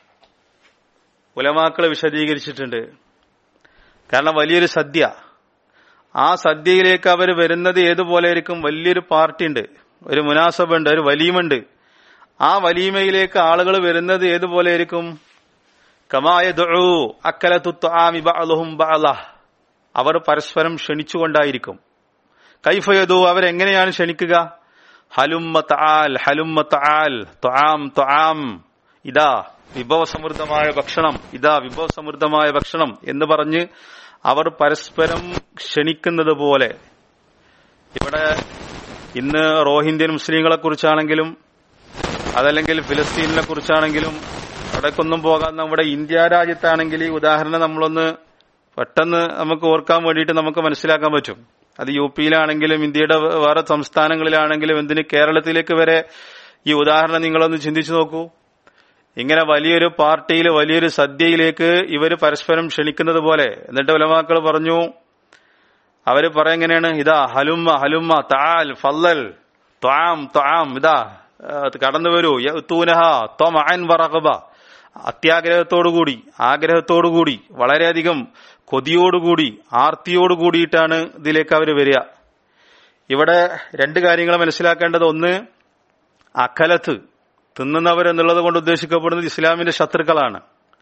ഉലമാക്കൾ വിശദീകരിച്ചിട്ടുണ്ട് കാരണം വലിയൊരു സദ്യ ആ സദ്യയിലേക്ക് അവർ വരുന്നത് ഏതുപോലെ ആയിരിക്കും വലിയൊരു പാർട്ടി ഉണ്ട് ഒരു മുനാസബുണ്ട് ഒരു വലീമുണ്ട് ആ വലീമയിലേക്ക് ആളുകൾ വരുന്നത് ഏതുപോലെ ആയിരിക്കും കമായ അക്കലത്തുത്വാമി ബഅലുഹും ബഅലഹ് അവർ പരസ്പരം ക്ഷണിച്ചുകൊണ്ടായിരിക്കും കൈഫയതു അവരെങ്ങനെയാണ് ക്ഷണിക്കുക ഹലുമ്മ തആൽ ഹലുമ്മ തആൽ ത്വആം ത്വആം ഇതാ വിഭവസമൃദ്ധമായ ഭക്ഷണം ഇതാ വിഭവസമൃദ്ധമായ ഭക്ഷണം എന്ന് പറഞ്ഞ് അവർ പരസ്പരം ക്ഷണിക്കുന്നത് പോലെ ഇവിടെ ഇന്ന് റോഹിന്ത്യൻ മുസ്ലിങ്ങളെ കുറിച്ചാണെങ്കിലും അതല്ലെങ്കിൽ ഫിലസ്തീനിനെ കുറിച്ചാണെങ്കിലും അവിടേക്കൊന്നും പോകാൻ നമ്മുടെ ഇന്ത്യ രാജ്യത്താണെങ്കിൽ ഈ ഉദാഹരണം നമ്മളൊന്ന് പെട്ടെന്ന് നമുക്ക് ഓർക്കാൻ വേണ്ടിയിട്ട് നമുക്ക് മനസ്സിലാക്കാൻ പറ്റും അത് യു പിയിലാണെങ്കിലും ഇന്ത്യയുടെ വേറെ സംസ്ഥാനങ്ങളിലാണെങ്കിലും എന്തിന് കേരളത്തിലേക്ക് വരെ ഈ ഉദാഹരണം നിങ്ങളൊന്ന് ചിന്തിച്ചു നോക്കൂ ഇങ്ങനെ വലിയൊരു പാർട്ടിയിൽ വലിയൊരു സദ്യയിലേക്ക് ഇവർ പരസ്പരം ക്ഷണിക്കുന്നത് പോലെ എന്നിട്ട് ഉലമാക്കൾ പറഞ്ഞു അവര് പറയുന്നതാണ് ഇതാ ഹലുമ്മ ഹലുമ്മ താൽ ഫല്ലൽ ത്വാം ത്വാം ഇതാ കടന്നു വരൂ തൂനഹ ത്വമഅൻ വറഗബ അത്യാഗ്രഹത്തോടുകൂടി ആഗ്രഹത്തോടുകൂടി വളരെയധികം കൊതിയോടുകൂടി ആർത്തിയോടുകൂടിയിട്ടാണ് ഇതിലേക്ക് അവർ വരിക ഇവിടെ രണ്ട് കാര്യങ്ങൾ മനസ്സിലാക്കേണ്ടത് ഒന്ന് അക്കലത്ത് തിന്നുന്നവർ എന്നുള്ളത് കൊണ്ട് ഉദ്ദേശിക്കപ്പെടുന്നത് ഇസ്ലാമിന്റെ ശത്രുക്കളാണ്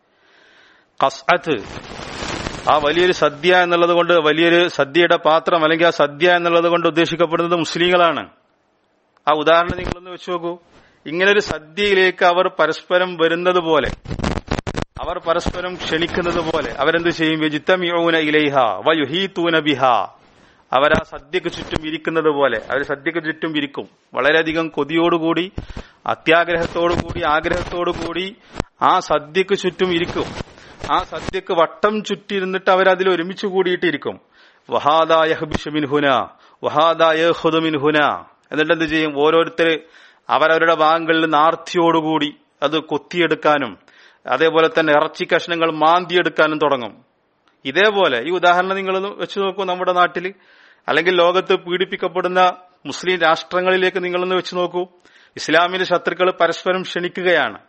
കസ്അത്ത് ആ വലിയൊരു സദ്യ എന്നുള്ളത് കൊണ്ട് വലിയൊരു സദ്യയുടെ പാത്രം അല്ലെങ്കിൽ ആ സദ്യ എന്നുള്ളത് കൊണ്ട് ഉദ്ദേശിക്കപ്പെടുന്നത് മുസ്ലിങ്ങളാണ് ആ ഉദാഹരണം നിങ്ങളൊന്ന് വെച്ചു നോക്കൂ ഇങ്ങനൊരു സദ്യയിലേക്ക് അവർ പരസ്പരം വരുന്നത് പോലെ അവർ പരസ്പരം ക്ഷണിക്കുന്നത് പോലെ അവരെന്ത് ചെയ്യും വെജിത്തമിയൂന ഇലൈഹ വയുഹീത്തൂന ബിഹ അവർ ആ സദ്യക്ക് ചുറ്റും ഇരിക്കുന്നത് പോലെ അവർ സദ്യക്ക് ചുറ്റും ഇരിക്കും വളരെയധികം കൊതിയോടുകൂടി അത്യാഗ്രഹത്തോടുകൂടി ആഗ്രഹത്തോടുകൂടി ആ സദ്യക്ക് ചുറ്റും ഇരിക്കും ആ സദ്യക്ക് വട്ടം ചുറ്റിയിരുന്നിട്ട് അവരതിൽ ഒരുമിച്ച് കൂടിയിട്ടിരിക്കും വഹാദായഹുന വഹാദായഹുദുമിൻഹുന എന്നിട്ട് എന്ത് ചെയ്യും ഓരോരുത്തർ അവരവരുടെ ഭാഗങ്ങളിൽ നിന്ന് ആർത്തിയോടുകൂടി അത് കൊത്തിയെടുക്കാനും അതേപോലെ തന്നെ ഇറച്ചി കഷ്ണങ്ങൾ മാന്തിയെടുക്കാനും തുടങ്ങും ഇതേപോലെ ഈ ഉദാഹരണം നിങ്ങൾ വെച്ച് നോക്കൂ നമ്മുടെ നാട്ടിൽ അല്ലെങ്കിൽ ലോകത്ത് പീഡിപ്പിക്കപ്പെടുന്ന മുസ്ലിം രാഷ്ട്രങ്ങളിലേക്ക് നിങ്ങളൊന്ന് വെച്ച് നോക്കൂ ഇസ്ലാമിന്റെ ശത്രുക്കൾ പരസ്പരം ക്ഷണിക്കുകയാണ്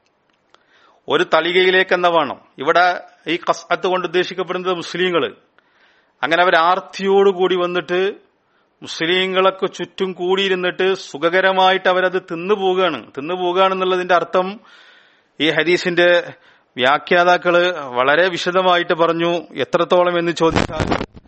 ഒരു തളികയിലേക്ക് എന്ന വേണം ഇവിടെ ഈ കസ്അത്ത് കൊണ്ട് ഉദ്ദേശിക്കപ്പെടുന്നത് മുസ്ലിങ്ങൾ അങ്ങനെ അവർ ആർത്തിയോടുകൂടി വന്നിട്ട് മുസ്ലിങ്ങളൊക്കെ ചുറ്റും കൂടിയിരുന്നിട്ട് സുഖകരമായിട്ട് അവരത് തിന്നു പോവുകയാണ് തിന്നു പോവുകയാണെന്നുള്ളതിന്റെ അർത്ഥം ഈ ഹദീസിന്റെ വ്യാഖ്യാതാക്കള് വളരെ വിശദമായിട്ട് പറഞ്ഞു എത്രത്തോളം എന്ന് ചോദിച്ചാൽ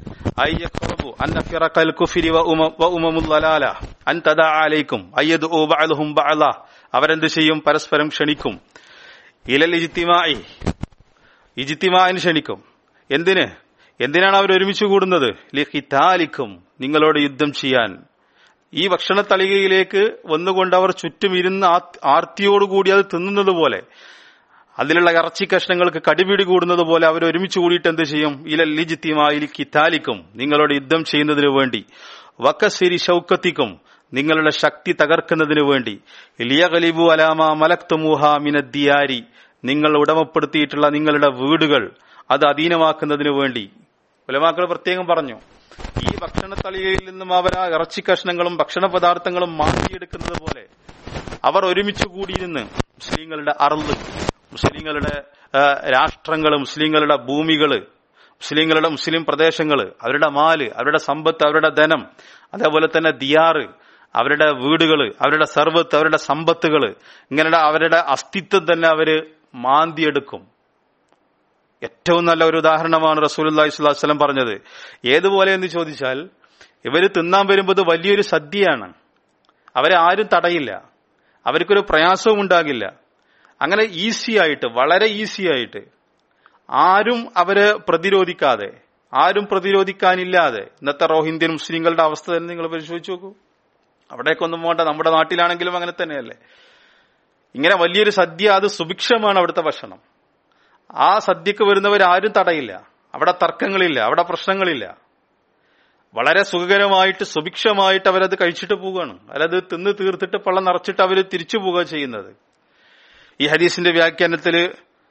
അവരെന്ത് ചെയ്യും പരസ്പരം ക്ഷണിക്കും ഇലൽ ഇജിത്തിമായി ഇജിത്തിമായിന് ക്ഷണിക്കും എന്തിന് എന്തിനാണ് അവർ ഒരുമിച്ച് കൂടുന്നത് ലിഖിതാലിക്കും നിങ്ങളോട് യുദ്ധം ചെയ്യാൻ ഈ ഭക്ഷണ തളികയിലേക്ക് വന്നുകൊണ്ട് അവർ ചുറ്റും ഇരുന്ന് ആർത്തിയോടുകൂടി അത് തിന്നുന്നത് പോലെ അതിലുള്ള ഇറച്ചി കഷ്ണങ്ങൾക്ക് കടിപിടി കൂടുന്നത് പോലെ അവർ ഒരുമിച്ച് കൂടിയിട്ട് എന്ത് ചെയ്യും ഇല ലിജിത്തിമായി കിത്താലിക്കും നിങ്ങളോട് യുദ്ധം ചെയ്യുന്നതിന് വേണ്ടി വക്കസിരി ഷൗക്കത്തിക്കും നിങ്ങളുടെ ശക്തി തകർക്കുന്നതിന് വേണ്ടി ലിയഗലിബു അലാമ മലക്തുമുഹ മിനദ്ദിയാരി നിങ്ങൾ ഉടമപ്പെടുത്തിയിട്ടുള്ള നിങ്ങളുടെ വീടുകൾ അത് അധീനമാക്കുന്നതിന് വേണ്ടി ഉലമാക്കൾ പ്രത്യേകം പറഞ്ഞു ഈ ഭക്ഷണ തളികയിൽ നിന്നും അവർ ആ ഇറച്ചി കഷ്ണങ്ങളും ഭക്ഷണ പദാർത്ഥങ്ങളും മാറ്റിയെടുക്കുന്നത് പോലെ അവർ ഒരുമിച്ച് കൂടിയിരുന്ന് മുസ്ലിങ്ങളുടെ അറള് മുസ്ലിങ്ങളുടെ രാഷ്ട്രങ്ങൾ മുസ്ലിങ്ങളുടെ ഭൂമികള് മുസ്ലിങ്ങളുടെ മുസ്ലിം പ്രദേശങ്ങൾ അവരുടെ മാല് അവരുടെ സമ്പത്ത് അവരുടെ ധനം അതേപോലെ തന്നെ ദിയാറ് അവരുടെ വീടുകൾ അവരുടെ സർവത്ത് അവരുടെ സമ്പത്തുകൾ ഇങ്ങനെ അവരുടെ അസ്തിത്വം തന്നെ അവര് മാന്തിയെടുക്കും ഏറ്റവും നല്ല ഒരു ഉദാഹരണമാണ് റസൂൽ അള്ളാഹിസ്വല്ലാം പറഞ്ഞത് ഏതുപോലെ എന്ന് ചോദിച്ചാൽ ഇവര് തിന്നാൻ വരുമ്പോൾ ഇത് വലിയൊരു സദ്യയാണ് അവരെ ആരും തടയില്ല അവർക്കൊരു പ്രയാസവും ഉണ്ടാകില്ല അങ്ങനെ ഈസി ആയിട്ട് വളരെ ഈസി ആയിട്ട് ആരും അവരെ പ്രതിരോധിക്കാതെ ആരും പ്രതിരോധിക്കാനില്ലാതെ ഇന്നത്തെ റോഹിന്ത്യൻ മുസ്ലിങ്ങളുടെ അവസ്ഥ തന്നെ നിങ്ങൾ പരിശോധിച്ച് നോക്കൂ അവിടേക്കൊന്നും പോകണ്ട നമ്മുടെ നാട്ടിലാണെങ്കിലും അങ്ങനെ തന്നെയല്ലേ ഇങ്ങനെ വലിയൊരു സദ്യ അത് സുഭിക്ഷമാണ് അവിടുത്തെ ഭക്ഷണം ആ സദ്യക്ക് വരുന്നവർ ആരും തടയില്ല അവിടെ തർക്കങ്ങളില്ല അവിടെ പ്രശ്നങ്ങളില്ല വളരെ സുഖകരമായിട്ട് സുഭിക്ഷമായിട്ട് അവരത് കഴിച്ചിട്ട് പോവുകയാണ് അല്ലത് തിന്ന് തീർത്തിട്ട് പള്ളം നിറച്ചിട്ട് അവർ തിരിച്ചു പോവുക ചെയ്യുന്നത് ഈ ഹദീസിന്റെ വ്യാഖ്യാനത്തില്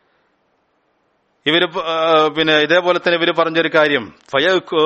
ഇവര് പിന്നെ ഇതേപോലെ തന്നെ ഇവര് പറഞ്ഞൊരു കാര്യം ഫയ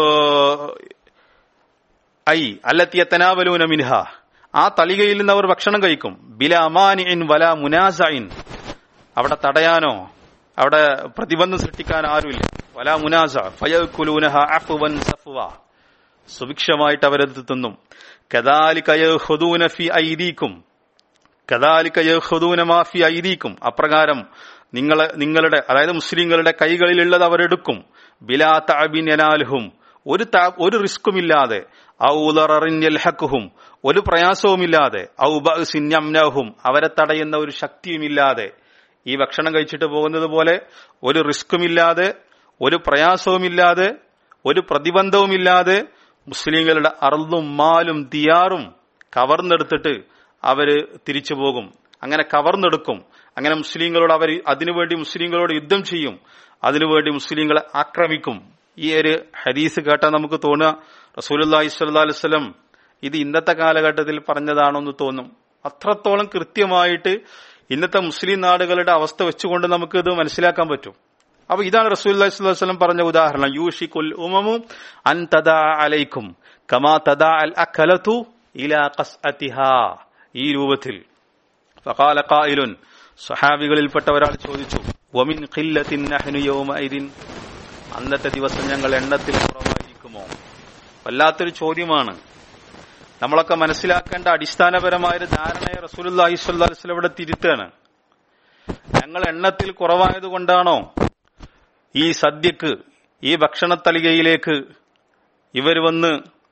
ഐ അല്ലത്തിയ തനാവലൂന മിൻഹ ആ തളികയിൽ നിന്ന് അവർ ഭക്ഷണം കഴിക്കും ബില അമാനിൻ വല മുനാസൈൻ അവിടെ തടയാനോ അവിടെ പ്രതിബന്ധം സൃഷ്ടിക്കാൻ ആരുമില്ല വല മുനാസ ഫയക്കുലൂനഹ അഫ്വൻ സഫ്വ സുഭിക്ഷമായിട്ട് അവരത് തിന്നും കദാലിക്കയൂന ഫി ഐദീക്കും കദാലിക്കയൂന മാഫി ഐദീക്കും അപ്രകാരം നിങ്ങളെ നിങ്ങളുടെ അതായത് മുസ്ലിങ്ങളുടെ കൈകളിലുള്ളത് അവരെടുക്കും ബിലാ താബിൻ യനാലുഹും ഒരു ഒരു റിസ്ക്കുമില്ലാതെ ഔലറിഞ്ഞൽഹക്കുഹും ഒരു പ്രയാസവുമില്ലാതെ ഔബിന്യംനഹും അവരെ തടയുന്ന ഒരു ശക്തിയുമില്ലാതെ ഈ ഭക്ഷണം കഴിച്ചിട്ട് പോകുന്നത് പോലെ ഒരു റിസ്ക്കുമില്ലാതെ ഒരു പ്രയാസവുമില്ലാതെ ഒരു പ്രതിബന്ധവുമില്ലാതെ മുസ്ലിങ്ങളുടെ അറുതും മാലും ദിയാറും കവർന്നെടുത്തിട്ട് അവര് തിരിച്ചു പോകും അങ്ങനെ കവർന്നെടുക്കും അങ്ങനെ മുസ്ലിങ്ങളോട് അവർ അതിനുവേണ്ടി മുസ്ലിങ്ങളോട് യുദ്ധം ചെയ്യും അതിനുവേണ്ടി മുസ്ലിങ്ങളെ ആക്രമിക്കും ഈ ഒരു ഹദീസ് കേട്ടാൽ നമുക്ക് തോന്നുക റസൂലി സ്വല്ലാ അലുവലം ഇത് ഇന്നത്തെ കാലഘട്ടത്തിൽ പറഞ്ഞതാണോ എന്ന് തോന്നും അത്രത്തോളം കൃത്യമായിട്ട് ഇന്നത്തെ മുസ്ലിം നാടുകളുടെ അവസ്ഥ വെച്ചുകൊണ്ട് നമുക്ക് ഇത് മനസ്സിലാക്കാൻ പറ്റും അപ്പൊ ഇതാണ് റസൂൽ വസ്ലം പറഞ്ഞ ഉദാഹരണം യൂഷിക്കുൽ ഉമമു അൻ തദാ അലൈക്കും കമാ തദാ അൽ അഖലതു ഇലാ ഖസ്അതിഹാ ഈ രൂപത്തിൽ ഫഖാല ഖായിലുൻ സഹാബികളിൽപ്പെട്ട ഒരാൾ ചോദിച്ചു വമിൻ ഖില്ലത്തിൻ നഹ്നു യൗമഇദിൻ അന്നത്തെ ദിവസം ഞങ്ങൾ എണ്ണത്തിൽ കുറവായിരിക്കുമോ വല്ലാത്തൊരു ചോദ്യമാണ് നമ്മളൊക്കെ മനസ്സിലാക്കേണ്ട അടിസ്ഥാനപരമായ ഒരു ധാരണയെ റസൂലുല്ലാഹി സ്വല്ലല്ലാഹു അലൈഹി വസല്ലം ഇവിടെ തിരുത്താണ് ഞങ്ങൾ എണ്ണത്തിൽ കുറവായതുകൊണ്ടാണോ ഈ സദ്യക്ക് ഈ ഭക്ഷണത്തലികയിലേക്ക് ഇവർ വന്ന്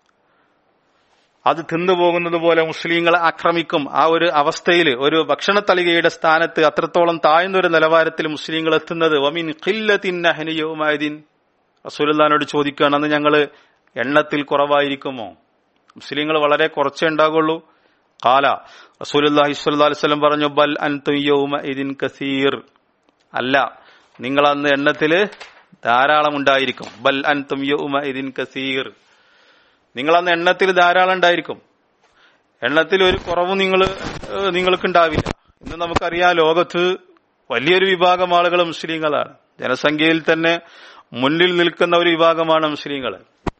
അത് തിന്നുപോകുന്നത് പോലെ മുസ്ലിങ്ങളെ ആക്രമിക്കും ആ ഒരു അവസ്ഥയിൽ ഒരു ഭക്ഷണത്തലികയുടെ സ്ഥാനത്ത് അത്രത്തോളം താഴ്ന്ന ഒരു നിലവാരത്തിൽ മുസ്ലിങ്ങൾ എത്തുന്നത് വമിൻ ഖില്ലത്തിന്നഹനിയവുമായതിൻ റസൂലുല്ലാനോട് ചോദിക്കുകയാണ് അന്ന് ഞങ്ങൾ എണ്ണത്തിൽ കുറവായിരിക്കുമോ മുസ്ലിങ്ങൾ വളരെ കുറച്ചേ ഉണ്ടാകുള്ളൂ കാല റസൂലുല്ലാഹി സ്വല്ലല്ലാഹി അലൈഹി വസല്ലം പറഞ്ഞു ബൽ അൻതും യൗമഇദിൻ കസീർ അല്ല നിങ്ങൾ അന്ന് എണ്ണത്തില് ധാരാളം ഉണ്ടായിരിക്കും ബൽ അൻതും യൗമഇദിൻ കസീർ നിങ്ങൾ അന്ന് എണ്ണത്തിൽ ധാരാളം ഉണ്ടായിരിക്കും എണ്ണത്തിൽ ഒരു കുറവും നിങ്ങൾ നിങ്ങൾക്ക് ഉണ്ടാവില്ല ഇന്ന് നമുക്കറിയാം ലോകത്ത് വലിയൊരു വിഭാഗം ആളുകൾ മുസ്ലിങ്ങളാണ് ജനസംഖ്യയിൽ തന്നെ മുന്നിൽ നിൽക്കുന്ന ഒരു വിഭാഗമാണ് മുസ്ലിങ്ങൾ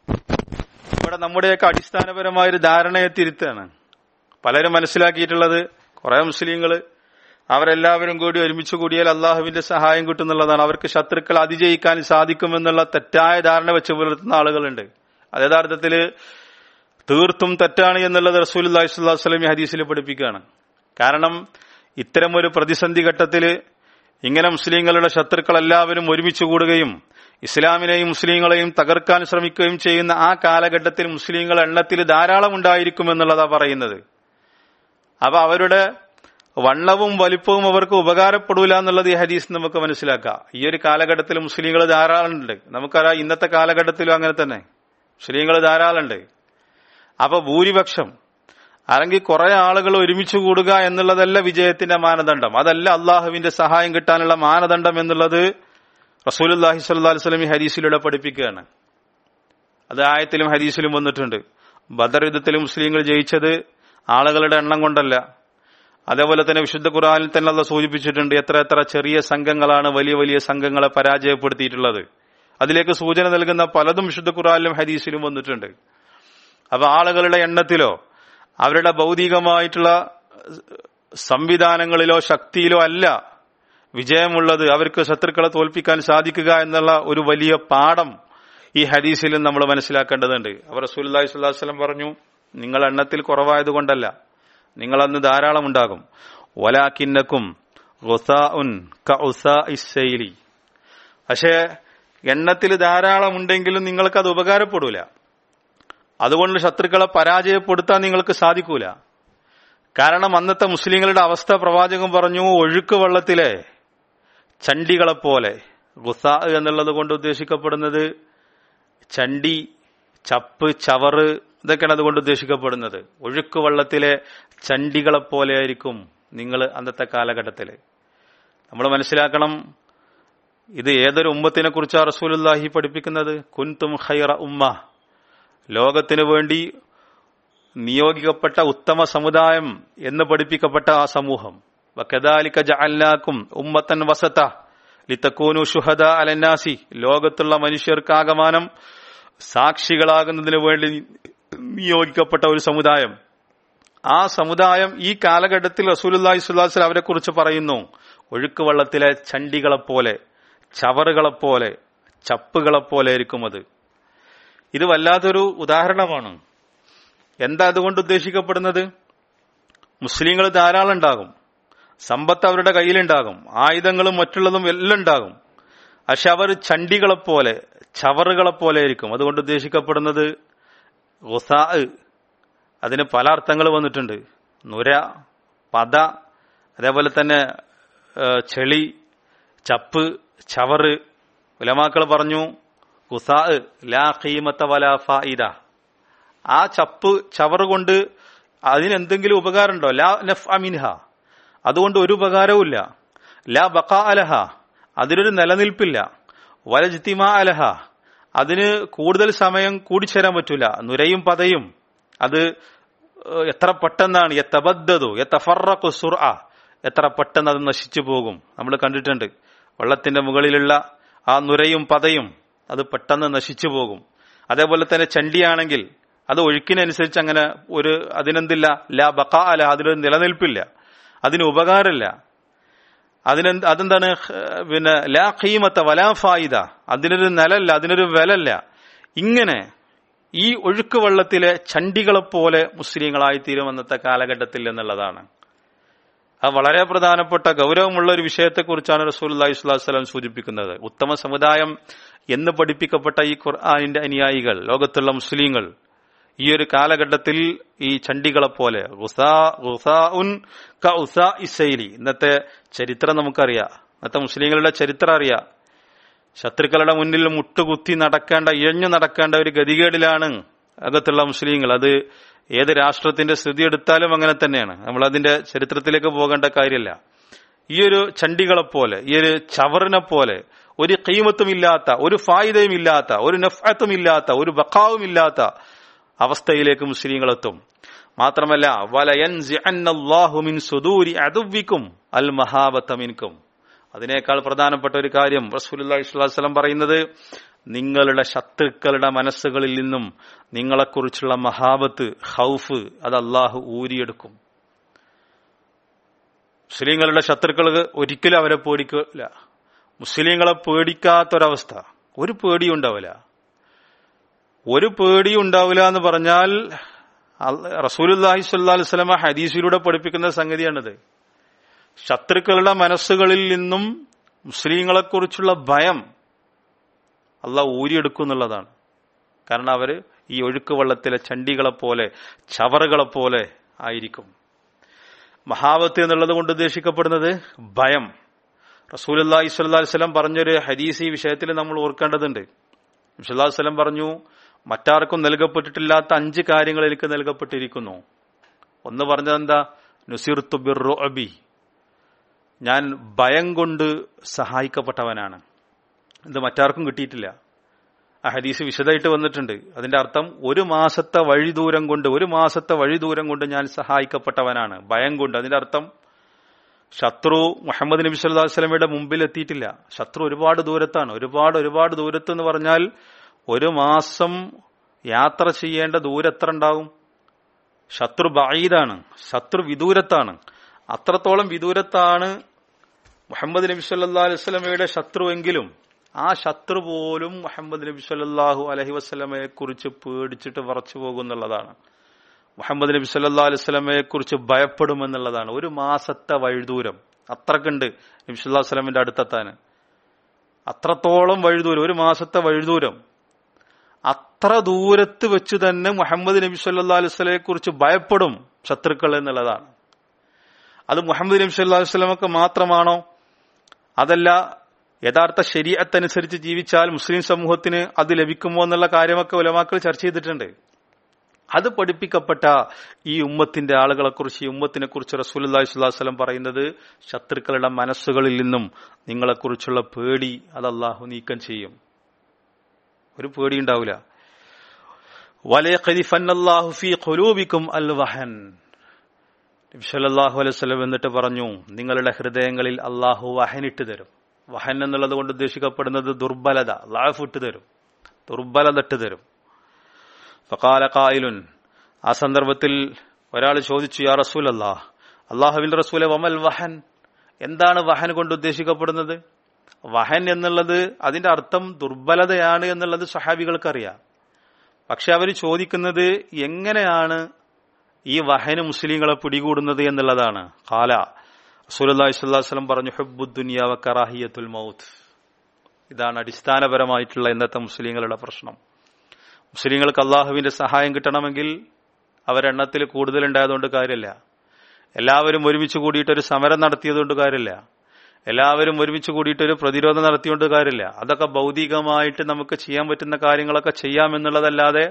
ഇവിടെ നമ്മുടെയൊക്കെ അടിസ്ഥാനപരമായ ഒരു ധാരണയെ തിരുത്താണ് പലരും മനസ്സിലാക്കിയിട്ടുള്ളത് കുറെ മുസ്ലിങ്ങൾ അവരെല്ലാവരും കൂടി ഒരുമിച്ച് കൂടിയാൽ അള്ളാഹുവിന്റെ സഹായം കിട്ടുന്നുള്ളതാണ് അവർക്ക് ശത്രുക്കൾ അതിജയിക്കാൻ സാധിക്കുമെന്നുള്ള തെറ്റായ ധാരണ വെച്ച് പുലർത്തുന്ന ആളുകളുണ്ട് അത് യഥാർത്ഥത്തിൽ തീർത്തും തെറ്റാണ് എന്നുള്ളത് റസൂൽ അള്ളാഹി ഹദീസിൽ പഠിപ്പിക്കുകയാണ് കാരണം ഇത്തരം ഒരു പ്രതിസന്ധി ഘട്ടത്തിൽ ഇങ്ങനെ മുസ്ലിങ്ങളുടെ ശത്രുക്കൾ എല്ലാവരും ഒരുമിച്ച് കൂടുകയും ഇസ്ലാമിനെയും മുസ്ലിങ്ങളെയും തകർക്കാൻ ശ്രമിക്കുകയും ചെയ്യുന്ന ആ കാലഘട്ടത്തിൽ മുസ്ലിങ്ങൾ എണ്ണത്തിൽ ധാരാളം ഉണ്ടായിരിക്കുമെന്നുള്ളതാ പറയുന്നത് അപ്പൊ അവരുടെ വണ്ണവും വലിപ്പവും അവർക്ക് ഉപകാരപ്പെടൂല എന്നുള്ളത് ഈ ഹദീസ് നമുക്ക് മനസ്സിലാക്കാം ഈ ഒരു കാലഘട്ടത്തിൽ മുസ്ലിങ്ങൾ ധാരാളം ഉണ്ട് നമുക്കറിയാം ഇന്നത്തെ കാലഘട്ടത്തിലും അങ്ങനെ തന്നെ മുസ്ലിങ്ങൾ ധാരാളം ഉണ്ട് അപ്പൊ ഭൂരിപക്ഷം അല്ലെങ്കിൽ കുറെ ആളുകൾ ഒരുമിച്ച് കൂടുക എന്നുള്ളതല്ല വിജയത്തിന്റെ മാനദണ്ഡം അതല്ല അള്ളാഹുവിന്റെ സഹായം കിട്ടാനുള്ള മാനദണ്ഡം എന്നുള്ളത് റസൂലുല്ലാഹി സ്വല്ലി വസ്ലം ഈ ഹദീസിലൂടെ പഠിപ്പിക്കുകയാണ് അത് ആയത്തിലും ഹദീസിലും വന്നിട്ടുണ്ട് ബദർ യുദ്ധത്തിൽ മുസ്ലിങ്ങൾ ജയിച്ചത് ആളുകളുടെ എണ്ണം കൊണ്ടല്ല അതേപോലെ തന്നെ വിശുദ്ധ ഖുറാനിൽ തന്നെ അത് സൂചിപ്പിച്ചിട്ടുണ്ട് എത്ര എത്ര ചെറിയ സംഘങ്ങളാണ് വലിയ വലിയ സംഘങ്ങളെ പരാജയപ്പെടുത്തിയിട്ടുള്ളത് അതിലേക്ക് സൂചന നൽകുന്ന പലതും വിശുദ്ധ ഖുറാനിലും ഹദീസിലും വന്നിട്ടുണ്ട് അപ്പൊ ആളുകളുടെ എണ്ണത്തിലോ അവരുടെ ഭൗതികമായിട്ടുള്ള സംവിധാനങ്ങളിലോ ശക്തിയിലോ അല്ല വിജയമുള്ളത് അവർക്ക് ശത്രുക്കളെ തോൽപ്പിക്കാൻ സാധിക്കുക എന്നുള്ള ഒരു വലിയ പാഠം ഈ ഹദീസിലും നമ്മൾ മനസ്സിലാക്കേണ്ടതുണ്ട് അവർ റസൂല്ലി സ്വല്ലാസ്ലം പറഞ്ഞു നിങ്ങൾ എണ്ണത്തിൽ കുറവായതുകൊണ്ടല്ല നിങ്ങൾ അന്ന് ധാരാളം ഉണ്ടാകും വലാക്കിന്നക്കും പക്ഷേ എണ്ണത്തിൽ ധാരാളം ഉണ്ടെങ്കിലും നിങ്ങൾക്കത് ഉപകാരപ്പെടൂല അതുകൊണ്ട് ശത്രുക്കളെ പരാജയപ്പെടുത്താൻ നിങ്ങൾക്ക് സാധിക്കൂല കാരണം അന്നത്തെ മുസ്ലിങ്ങളുടെ അവസ്ഥ പ്രവാചകൻ പറഞ്ഞു ഒഴുക്ക് വെള്ളത്തിലെ ചണ്ടികളെ പോലെ ഗുസ എന്നുള്ളത് കൊണ്ട് ഉദ്ദേശിക്കപ്പെടുന്നത് ചണ്ടി ചപ്പ് ചവറ് ഇതൊക്കെയാണ് അതുകൊണ്ട് ഉദ്ദേശിക്കപ്പെടുന്നത് ഒഴുക്ക് വെള്ളത്തിലെ ചണ്ടികളെ പോലെ ആയിരിക്കും നിങ്ങൾ അന്നത്തെ കാലഘട്ടത്തിൽ നമ്മൾ മനസ്സിലാക്കണം ഇത് ഏതൊരു ഉമ്മത്തിനെ കുറിച്ചാണ് റസൂലുല്ലാഹി പഠിപ്പിക്കുന്നത് കുൻതും ഖൈറ ഉമ്മ ലോകത്തിനു വേണ്ടി നിയോഗിക്കപ്പെട്ട ഉത്തമ സമുദായം എന്ന് പഠിപ്പിക്കപ്പെട്ട ആ സമൂഹം വക്കദാലിക ജഅൽനാക്കും ഉമ്മത്തൻ വസത ലിതക്കൂനു ഷുഹദ അലന്നാസി ലോകത്തുള്ള മനുഷ്യർക്കാകമാനം സാക്ഷികളാകുന്നതിന് വേണ്ടി നിയോഗിക്കപ്പെട്ട ഒരു സമുദായം ആ സമുദായം ഈ കാലഘട്ടത്തിൽ റസൂലുല്ലാഹി സ്വല്ലാസ്ൽ അവരെ കുറിച്ച് പറയുന്നു ഒഴുക്ക് വെള്ളത്തിലെ ചണ്ടികളെപ്പോലെ ചവറുകളെപ്പോലെ ചപ്പുകളെപ്പോലെ ആയിരിക്കും അത് ഇത് വല്ലാത്തൊരു ഉദാഹരണമാണ് എന്താ അതുകൊണ്ട് ഉദ്ദേശിക്കപ്പെടുന്നത് മുസ്ലിങ്ങൾ ധാരാളം ഉണ്ടാകും സമ്പത്ത് അവരുടെ കയ്യിലുണ്ടാകും ആയുധങ്ങളും മറ്റുള്ളതും എല്ലാം ഉണ്ടാകും പക്ഷെ അവർ ചണ്ടികളെപ്പോലെ ചവറുകളെപ്പോലെ ആയിരിക്കും അതുകൊണ്ട് ഉദ്ദേശിക്കപ്പെടുന്നത് ഗുസാ അതിന് പല അർത്ഥങ്ങൾ വന്നിട്ടുണ്ട് നുര പത അതേപോലെ തന്നെ ഏഹ്, ചെളി ചപ്പ് ചവറ് ഉലമാക്കൾ പറഞ്ഞു ഗുസാ ലാ ഖീമത്ത വലാ ഫായിദ ആ ചപ്പ് ചവറ് കൊണ്ട് അതിനെന്തെങ്കിലും ഉപകാരമുണ്ടോ ലാ നഫ് അമിൻഹ അതുകൊണ്ട് ഒരു ഉപകാരവുമില്ല ലാ ബക്കാ അലഹ അതിനൊരു നിലനിൽപ്പില്ല വലജ്തിമാ അലഹ അതിന് കൂടുതൽ സമയം കൂടിച്ചേരാൻ പറ്റൂല നുരയും പതയും അത് ഏഹ്, എത്ര പെട്ടെന്നാണ് എത്തബദ്ധതു എത്തഫറഖു സുർ എത്ര പെട്ടെന്ന് അത് നശിച്ചു പോകും നമ്മൾ കണ്ടിട്ടുണ്ട് വെള്ളത്തിന്റെ മുകളിലുള്ള ആ നുരയും പതയും അത് പെട്ടെന്ന് നശിച്ചു പോകും അതേപോലെ തന്നെ ചണ്ടിയാണെങ്കിൽ അത് ഒഴുക്കിനനുസരിച്ച് അങ്ങനെ ഒരു അതിനെന്തില്ല ലാ ബക്കാ അല അതിലൊരു നിലനിൽപ്പില്ല അതിന് ഉപകാരമില്ല അതിനെന്ത് അതെന്താണ് ഖ് പിന്നെ ലാ ഖീമത്ത വലാ ഫായിദ അതിനൊരു നിലല്ല അതിനൊരു വിലല്ല ഇങ്ങനെ ഈ ഒഴുക്ക് വെള്ളത്തിലെ ചണ്ടികളെപ്പോലെ മുസ്ലിങ്ങളായി തീരും അന്നത്തെ കാലഘട്ടത്തിൽ എന്നുള്ളതാണ് അത് വളരെ പ്രധാനപ്പെട്ട ഗൗരവമുള്ള ഒരു വിഷയത്തെക്കുറിച്ചാണ് റസൂൽ അള്ളാഹി സ്വലാസ്ലം സൂചിപ്പിക്കുന്നത് ഉത്തമ സമുദായം എന്ന് പഠിപ്പിക്കപ്പെട്ട ഈ ഖുർആാനിന്റെ അനുയായികൾ ലോകത്തുള്ള മുസ്ലിങ്ങൾ ഈ ഒരു കാലഘട്ടത്തിൽ ഈ ചണ്ടികളെ പോലെ ഗുസാ- ഗുസാഉൻ ക ഉസാ ഇസൈലി ഇന്നത്തെ ചരിത്രം നമുക്കറിയാം ഇന്നത്തെ മുസ്ലിങ്ങളുടെ ചരിത്രം അറിയാം ശത്രുക്കളുടെ മുന്നിൽ മുട്ടുകുത്തി നടക്കേണ്ട ഇഴഞ്ഞു നടക്കേണ്ട ഒരു ഗതികേടിലാണ് അകത്തുള്ള മുസ്ലിങ്ങൾ അത് ഏത് രാഷ്ട്രത്തിന്റെ സ്ഥിതി എടുത്താലും അങ്ങനെ തന്നെയാണ് നമ്മൾ അതിന്റെ ചരിത്രത്തിലേക്ക് പോകേണ്ട കാര്യമില്ല ഈ ഒരു ചണ്ടികളെ പോലെ ഈ ഒരു ചവറിനെ പോലെ ഒരു കീമത്തും ഇല്ലാത്ത ഒരു ഫായിദയും ഇല്ലാത്ത ഒരു നഫത്തും ഇല്ലാത്ത ഒരു ബക്കാവും ഇല്ലാത്ത അവസ്ഥയിലേക്ക് മുസ്ലിങ്ങൾ എത്തും മാത്രമല്ല വലയൻസിഅന്നല്ലാഹു മിൻ സുദൂരി അദുവിക്കും അൽ മഹാബത്ത മിൻകും അതിനേക്കാൾ പ്രധാനപ്പെട്ട ഒരു കാര്യം റസൂലുള്ളാഹി സ്വല്ലല്ലാഹു അലൈഹി വസല്ലം പറയുന്നത് നിങ്ങളുടെ ശത്രുക്കളുടെ മനസ്സുകളിൽ നിന്നും നിങ്ങളെക്കുറിച്ചുള്ള മഹാബത്ത് ഹൗഫ് അത് അള്ളാഹു ഊരിയെടുക്കും മുസ്ലിങ്ങളുടെ ശത്രുക്കൾ ഒരിക്കലും അവരെ പേടിക്കില്ല മുസ്ലിങ്ങളെ പേടിക്കാത്തൊരവസ്ഥ ഒരു പേടിയും ഉണ്ടാവില്ല ഒരു പേടിയും ഉണ്ടാവില്ല എന്ന് പറഞ്ഞാൽ റസൂലുല്ലാഹി സ്വല്ലാ വസ്ലമ ഹദീസിലൂടെ പഠിപ്പിക്കുന്ന സംഗതിയാണിത് ശത്രുക്കളുടെ മനസ്സുകളിൽ നിന്നും മുസ്ലിങ്ങളെക്കുറിച്ചുള്ള ഭയം അള്ളാഹ് ഊരിയെടുക്കും എന്നുള്ളതാണ് കാരണം അവര് ഈ ഒഴുക്ക് വെള്ളത്തിലെ ചണ്ടികളെ പോലെ ചവറുകളെ പോലെ ആയിരിക്കും മഹാവത്ത് എന്നുള്ളത് കൊണ്ട് ഉദ്ദേശിക്കപ്പെടുന്നത് ഭയം റസൂൽ അള്ളാഹി സ്വല്ലാ വസ്ലം പറഞ്ഞൊരു ഹദീസ് ഈ വിഷയത്തിൽ നമ്മൾ ഓർക്കേണ്ടതുണ്ട് വിഷല്ലാ വസ്ലം പറഞ്ഞു മറ്റാർക്കും നൽകപ്പെട്ടിട്ടില്ലാത്ത അഞ്ച് കാര്യങ്ങൾ എനിക്ക് നൽകപ്പെട്ടിരിക്കുന്നു ഒന്ന് പറഞ്ഞത് എന്താ നുസിർത്തു ബിർ അബി ഞാൻ ഭയം കൊണ്ട് സഹായിക്കപ്പെട്ടവനാണ് ഇത് മറ്റാർക്കും കിട്ടിയിട്ടില്ല ആ ഹദീസ് വിശദമായിട്ട് വന്നിട്ടുണ്ട് അതിന്റെ അർത്ഥം ഒരു മാസത്തെ വഴി ദൂരം കൊണ്ട് ഒരു മാസത്തെ വഴി ദൂരം കൊണ്ട് ഞാൻ സഹായിക്കപ്പെട്ടവനാണ് ഭയം കൊണ്ട് അതിന്റെ അർത്ഥം ശത്രു മുഹമ്മദ് നബി സല്ലല്ലാഹു അലൈഹി വസല്ലമയുടെ മുമ്പിൽ എത്തിയിട്ടില്ല ശത്രു ഒരുപാട് ദൂരത്താണ് ഒരുപാട് ഒരുപാട് ദൂരത്ത് എന്ന് പറഞ്ഞാൽ ഒരു മാസം യാത്ര ചെയ്യേണ്ട ദൂരം എത്ര ഉണ്ടാവും ശത്രു ബഈദാണ് ശത്രു വിദൂരത്താണ് അത്രത്തോളം വിദൂരത്താണ് മുഹമ്മദ് നബി സല്ലല്ലാഹു അലൈഹി വസല്ലമയുടെ ശത്രുവെങ്കിലും ആ ശത്രു പോലും മുഹമ്മദ് നബി സല്ലല്ലാഹു അലൈഹി വസല്ലമയെ കുറിച്ച് പേടിച്ചിട്ട് വറച്ചു പോകുന്നുള്ളതാണ് മുഹമ്മദ് നബി സല്ലല്ലാഹു അലൈഹി വസല്ലമയെ കുറിച്ച് ഭയപ്പെടുമെന്നുള്ളതാണ് ഒരു മാസത്തെ വഴിദൂരം അത്രക്കുണ്ട് നബി സല്ലല്ലാഹു അലൈഹി വസല്ലമയുടെ അടുത്തെത്താൻ അത്രത്തോളം വഴിദൂരം ഒരു മാസത്തെ വഴിദൂരം അത്ര ദൂരത്ത് വെച്ച് തന്നെ മുഹമ്മദ് നബി സല്ലല്ലാഹു അലൈഹി വസല്ലമയെ കുറിച്ച് ഭയപ്പെടും ശത്രുക്കൾ എന്നുള്ളതാണ് അത് മുഹമ്മദ് നബി സല്ലല്ലാഹു അലൈഹി വസല്ലമക്ക് മാത്രമാണോ അതല്ല യഥാർത്ഥ ശരീരത്തനുസരിച്ച് ജീവിച്ചാൽ മുസ്ലിം സമൂഹത്തിന് അത് ലഭിക്കുമോ എന്നുള്ള കാര്യമൊക്കെ ഉലമാക്കൾ ചർച്ച ചെയ്തിട്ടുണ്ട് അത് പഠിപ്പിക്കപ്പെട്ട ഈ ഉമ്മത്തിന്റെ ആളുകളെ കുറിച്ച് ഈ ഉമ്മത്തിനെ കുറിച്ച് റസൂലി സ്വലാസ്ലം പറയുന്നത് ശത്രുക്കളുടെ മനസ്സുകളിൽ നിന്നും നിങ്ങളെക്കുറിച്ചുള്ള പേടി അത് അള്ളാഹു നീക്കം ചെയ്യും ഒരു പേടി ഉണ്ടാവില്ല വലയഖലിഫന്നല്ലാഹുഫിഖുലൂബിക്കും അൽ വഹൻ നബിസല്ലാഹു അലൈഹി സ്വലം എന്നിട്ട് പറഞ്ഞു നിങ്ങളുടെ ഹൃദയങ്ങളിൽ അള്ളാഹു വഹനിട്ട് തരും വഹൻ എന്നുള്ളത് കൊണ്ട് ഉദ്ദേശിക്കപ്പെടുന്നത് ദുർബലത ലാഫ് ഇട്ട് തരും ദുർബലത ഇട്ട് തരും ഫക്കാല കായിലുൻ ആ സന്ദർഭത്തിൽ ഒരാൾ ചോദിച്ചു യാ റസൂൽ അല്ലാഹ് അള്ളാഹുവിൻ റസൂലെ വമൽ വഹൻ എന്താണ് വഹൻ കൊണ്ട് ഉദ്ദേശിക്കപ്പെടുന്നത് വഹൻ എന്നുള്ളത് അതിന്റെ അർത്ഥം ദുർബലതയാണ് എന്നുള്ളത് സഹാബികൾക്കറിയാം പക്ഷെ അവർ ചോദിക്കുന്നത് എങ്ങനെയാണ് ഈ വഹന് മുസ്ലിങ്ങളെ പിടികൂടുന്നത് എന്നുള്ളതാണ് കാല റസൂലി സ്വല്ലം പറഞ്ഞു ഹബ്ബുദ്ദുനിയാവ കറാഹിയത്തുൽ മൗത്ത് ഇതാണ് അടിസ്ഥാനപരമായിട്ടുള്ള ഇന്നത്തെ മുസ്ലിങ്ങളുടെ പ്രശ്നം മുസ്ലിങ്ങൾക്ക് അള്ളാഹുവിന്റെ സഹായം കിട്ടണമെങ്കിൽ അവരെണ്ണത്തിൽ കൂടുതലുണ്ടായതുകൊണ്ട് കാര്യമില്ല എല്ലാവരും ഒരുമിച്ച് കൂടിയിട്ട് ഒരു സമരം നടത്തിയതുകൊണ്ട് കാര്യമില്ല എല്ലാവരും ഒരുമിച്ച് കൂടിയിട്ട് ഒരു പ്രതിരോധം നടത്തിയോണ്ട് കാര്യമില്ല അതൊക്കെ ഭൗതികമായിട്ട് നമുക്ക് ചെയ്യാൻ പറ്റുന്ന കാര്യങ്ങളൊക്കെ ചെയ്യാമെന്നുള്ളതല്ലാതെ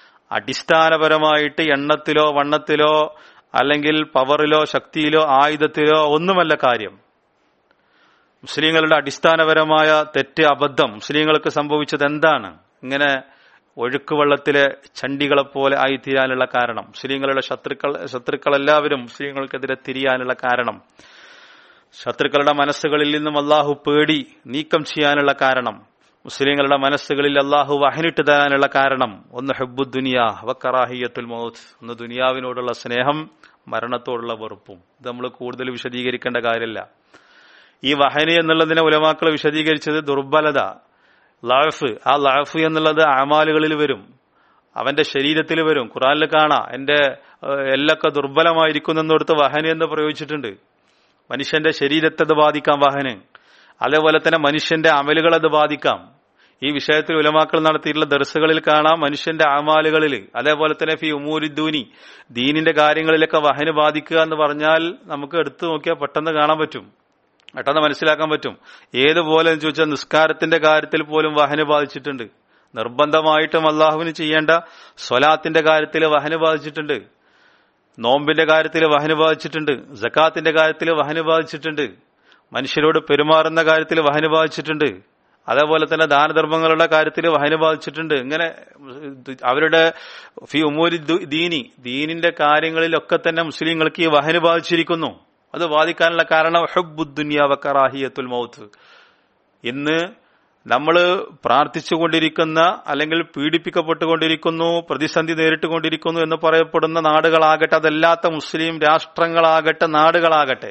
അടിസ്ഥാനപരമായിട്ട് എണ്ണത്തിലോ വണ്ണത്തിലോ അല്ലെങ്കിൽ പവറിലോ ശക്തിയിലോ ആയുധത്തിലോ ഒന്നുമല്ല കാര്യം മുസ്ലിങ്ങളുടെ അടിസ്ഥാനപരമായ തെറ്റ് അബദ്ധം മുസ്ലിങ്ങൾക്ക് സംഭവിച്ചത് എന്താണ് ഇങ്ങനെ ഒഴുക്കുവെള്ളത്തിലെ ചണ്ടികളെ പോലെ ആയിത്തീരാനുള്ള കാരണം മുസ്ലിങ്ങളുടെ ശത്രുക്കൾ ശത്രുക്കളെല്ലാവരും മുസ്ലിങ്ങൾക്കെതിരെ തിരിയാനുള്ള കാരണം ശത്രുക്കളുടെ മനസ്സുകളിൽ നിന്നും അള്ളാഹു പേടി നീക്കം ചെയ്യാനുള്ള കാരണം മുസ്ലിങ്ങളുടെ മനസ്സുകളിൽ അള്ളാഹു വഹനിട്ട് തരാനുള്ള കാരണം ഒന്ന് ഹെബു ദുനിയ വക്കറാഹിയത്തുൽ മൗത്ത് ഒന്ന് ദുനിയാവിനോടുള്ള സ്നേഹം മരണത്തോടുള്ള വെറുപ്പും ഇത് നമ്മൾ കൂടുതൽ വിശദീകരിക്കേണ്ട കാര്യമില്ല ഈ വഹനി എന്നുള്ളതിനെ ഉലമാക്കൾ വിശദീകരിച്ചത് ദുർബലത ലാഫ് ആ ലാഫ് എന്നുള്ളത് അമാലുകളിൽ വരും അവന്റെ ശരീരത്തിൽ വരും ഖുറാനിൽ കാണാം എന്റെ എല്ലൊക്കെ ദുർബലമായിരിക്കുന്നെന്നോടുത്ത് വഹനി എന്ന് പ്രയോഗിച്ചിട്ടുണ്ട് മനുഷ്യന്റെ ശരീരത്തെ അത് ബാധിക്കാം വാഹന് അതേപോലെ തന്നെ മനുഷ്യന്റെ അമലുകളെ അത് ബാധിക്കാം ഈ വിഷയത്തിൽ ഉലമാക്കൾ നടത്തിയിട്ടുള്ള ദർസുകളിൽ കാണാം മനുഷ്യന്റെ അമാലുകളിൽ അതേപോലെ തന്നെ ഫി ഉമൂരിദ്ദൂനി ദീനിന്റെ കാര്യങ്ങളിലൊക്കെ വഹന് ബാധിക്കുക എന്ന് പറഞ്ഞാൽ നമുക്ക് എടുത്തു നോക്കിയാൽ പെട്ടെന്ന് കാണാൻ പറ്റും പെട്ടെന്ന് മനസ്സിലാക്കാൻ പറ്റും ഏതുപോലെ എന്ന് ചോദിച്ചാൽ നിസ്കാരത്തിന്റെ കാര്യത്തിൽ പോലും വഹന് ബാധിച്ചിട്ടുണ്ട് നിർബന്ധമായിട്ടും അള്ളാഹുവിന് ചെയ്യേണ്ട സ്വലാത്തിന്റെ കാര്യത്തിൽ വഹന് ബാധിച്ചിട്ടുണ്ട് നോമ്പിന്റെ കാര്യത്തിൽ വഹന് ബാധിച്ചിട്ടുണ്ട് ജക്കാത്തിന്റെ കാര്യത്തിൽ വഹന് ബാധിച്ചിട്ടുണ്ട് മനുഷ്യരോട് പെരുമാറുന്ന കാര്യത്തിൽ വഹന് ബാധിച്ചിട്ടുണ്ട് അതേപോലെ തന്നെ ദാനധർമ്മങ്ങളുടെ കാര്യത്തിൽ വഹന് ബാധിച്ചിട്ടുണ്ട് ഇങ്ങനെ അവരുടെ ഫി ഉമൂരി ദീനി ദീനിന്റെ കാര്യങ്ങളിലൊക്കെ തന്നെ മുസ്ലിങ്ങൾക്ക് ഈ വഹന് ബാധിച്ചിരിക്കുന്നു അത് ബാധിക്കാനുള്ള കാരണം ഹബ്ബുദ്ദുനിയാവക്കറാഹിയത്തുൽ മൗത്ത് ഇന്ന് നമ്മൾ പ്രാർത്ഥിച്ചുകൊണ്ടിരിക്കുന്ന അല്ലെങ്കിൽ പീഡിപ്പിക്കപ്പെട്ടുകൊണ്ടിരിക്കുന്നു പ്രതിസന്ധി നേരിട്ടുകൊണ്ടിരിക്കുന്നു എന്ന് പറയപ്പെടുന്ന നാടുകളാകട്ടെ അതല്ലാത്ത മുസ്ലിം രാഷ്ട്രങ്ങളാകട്ടെ നാടുകളാകട്ടെ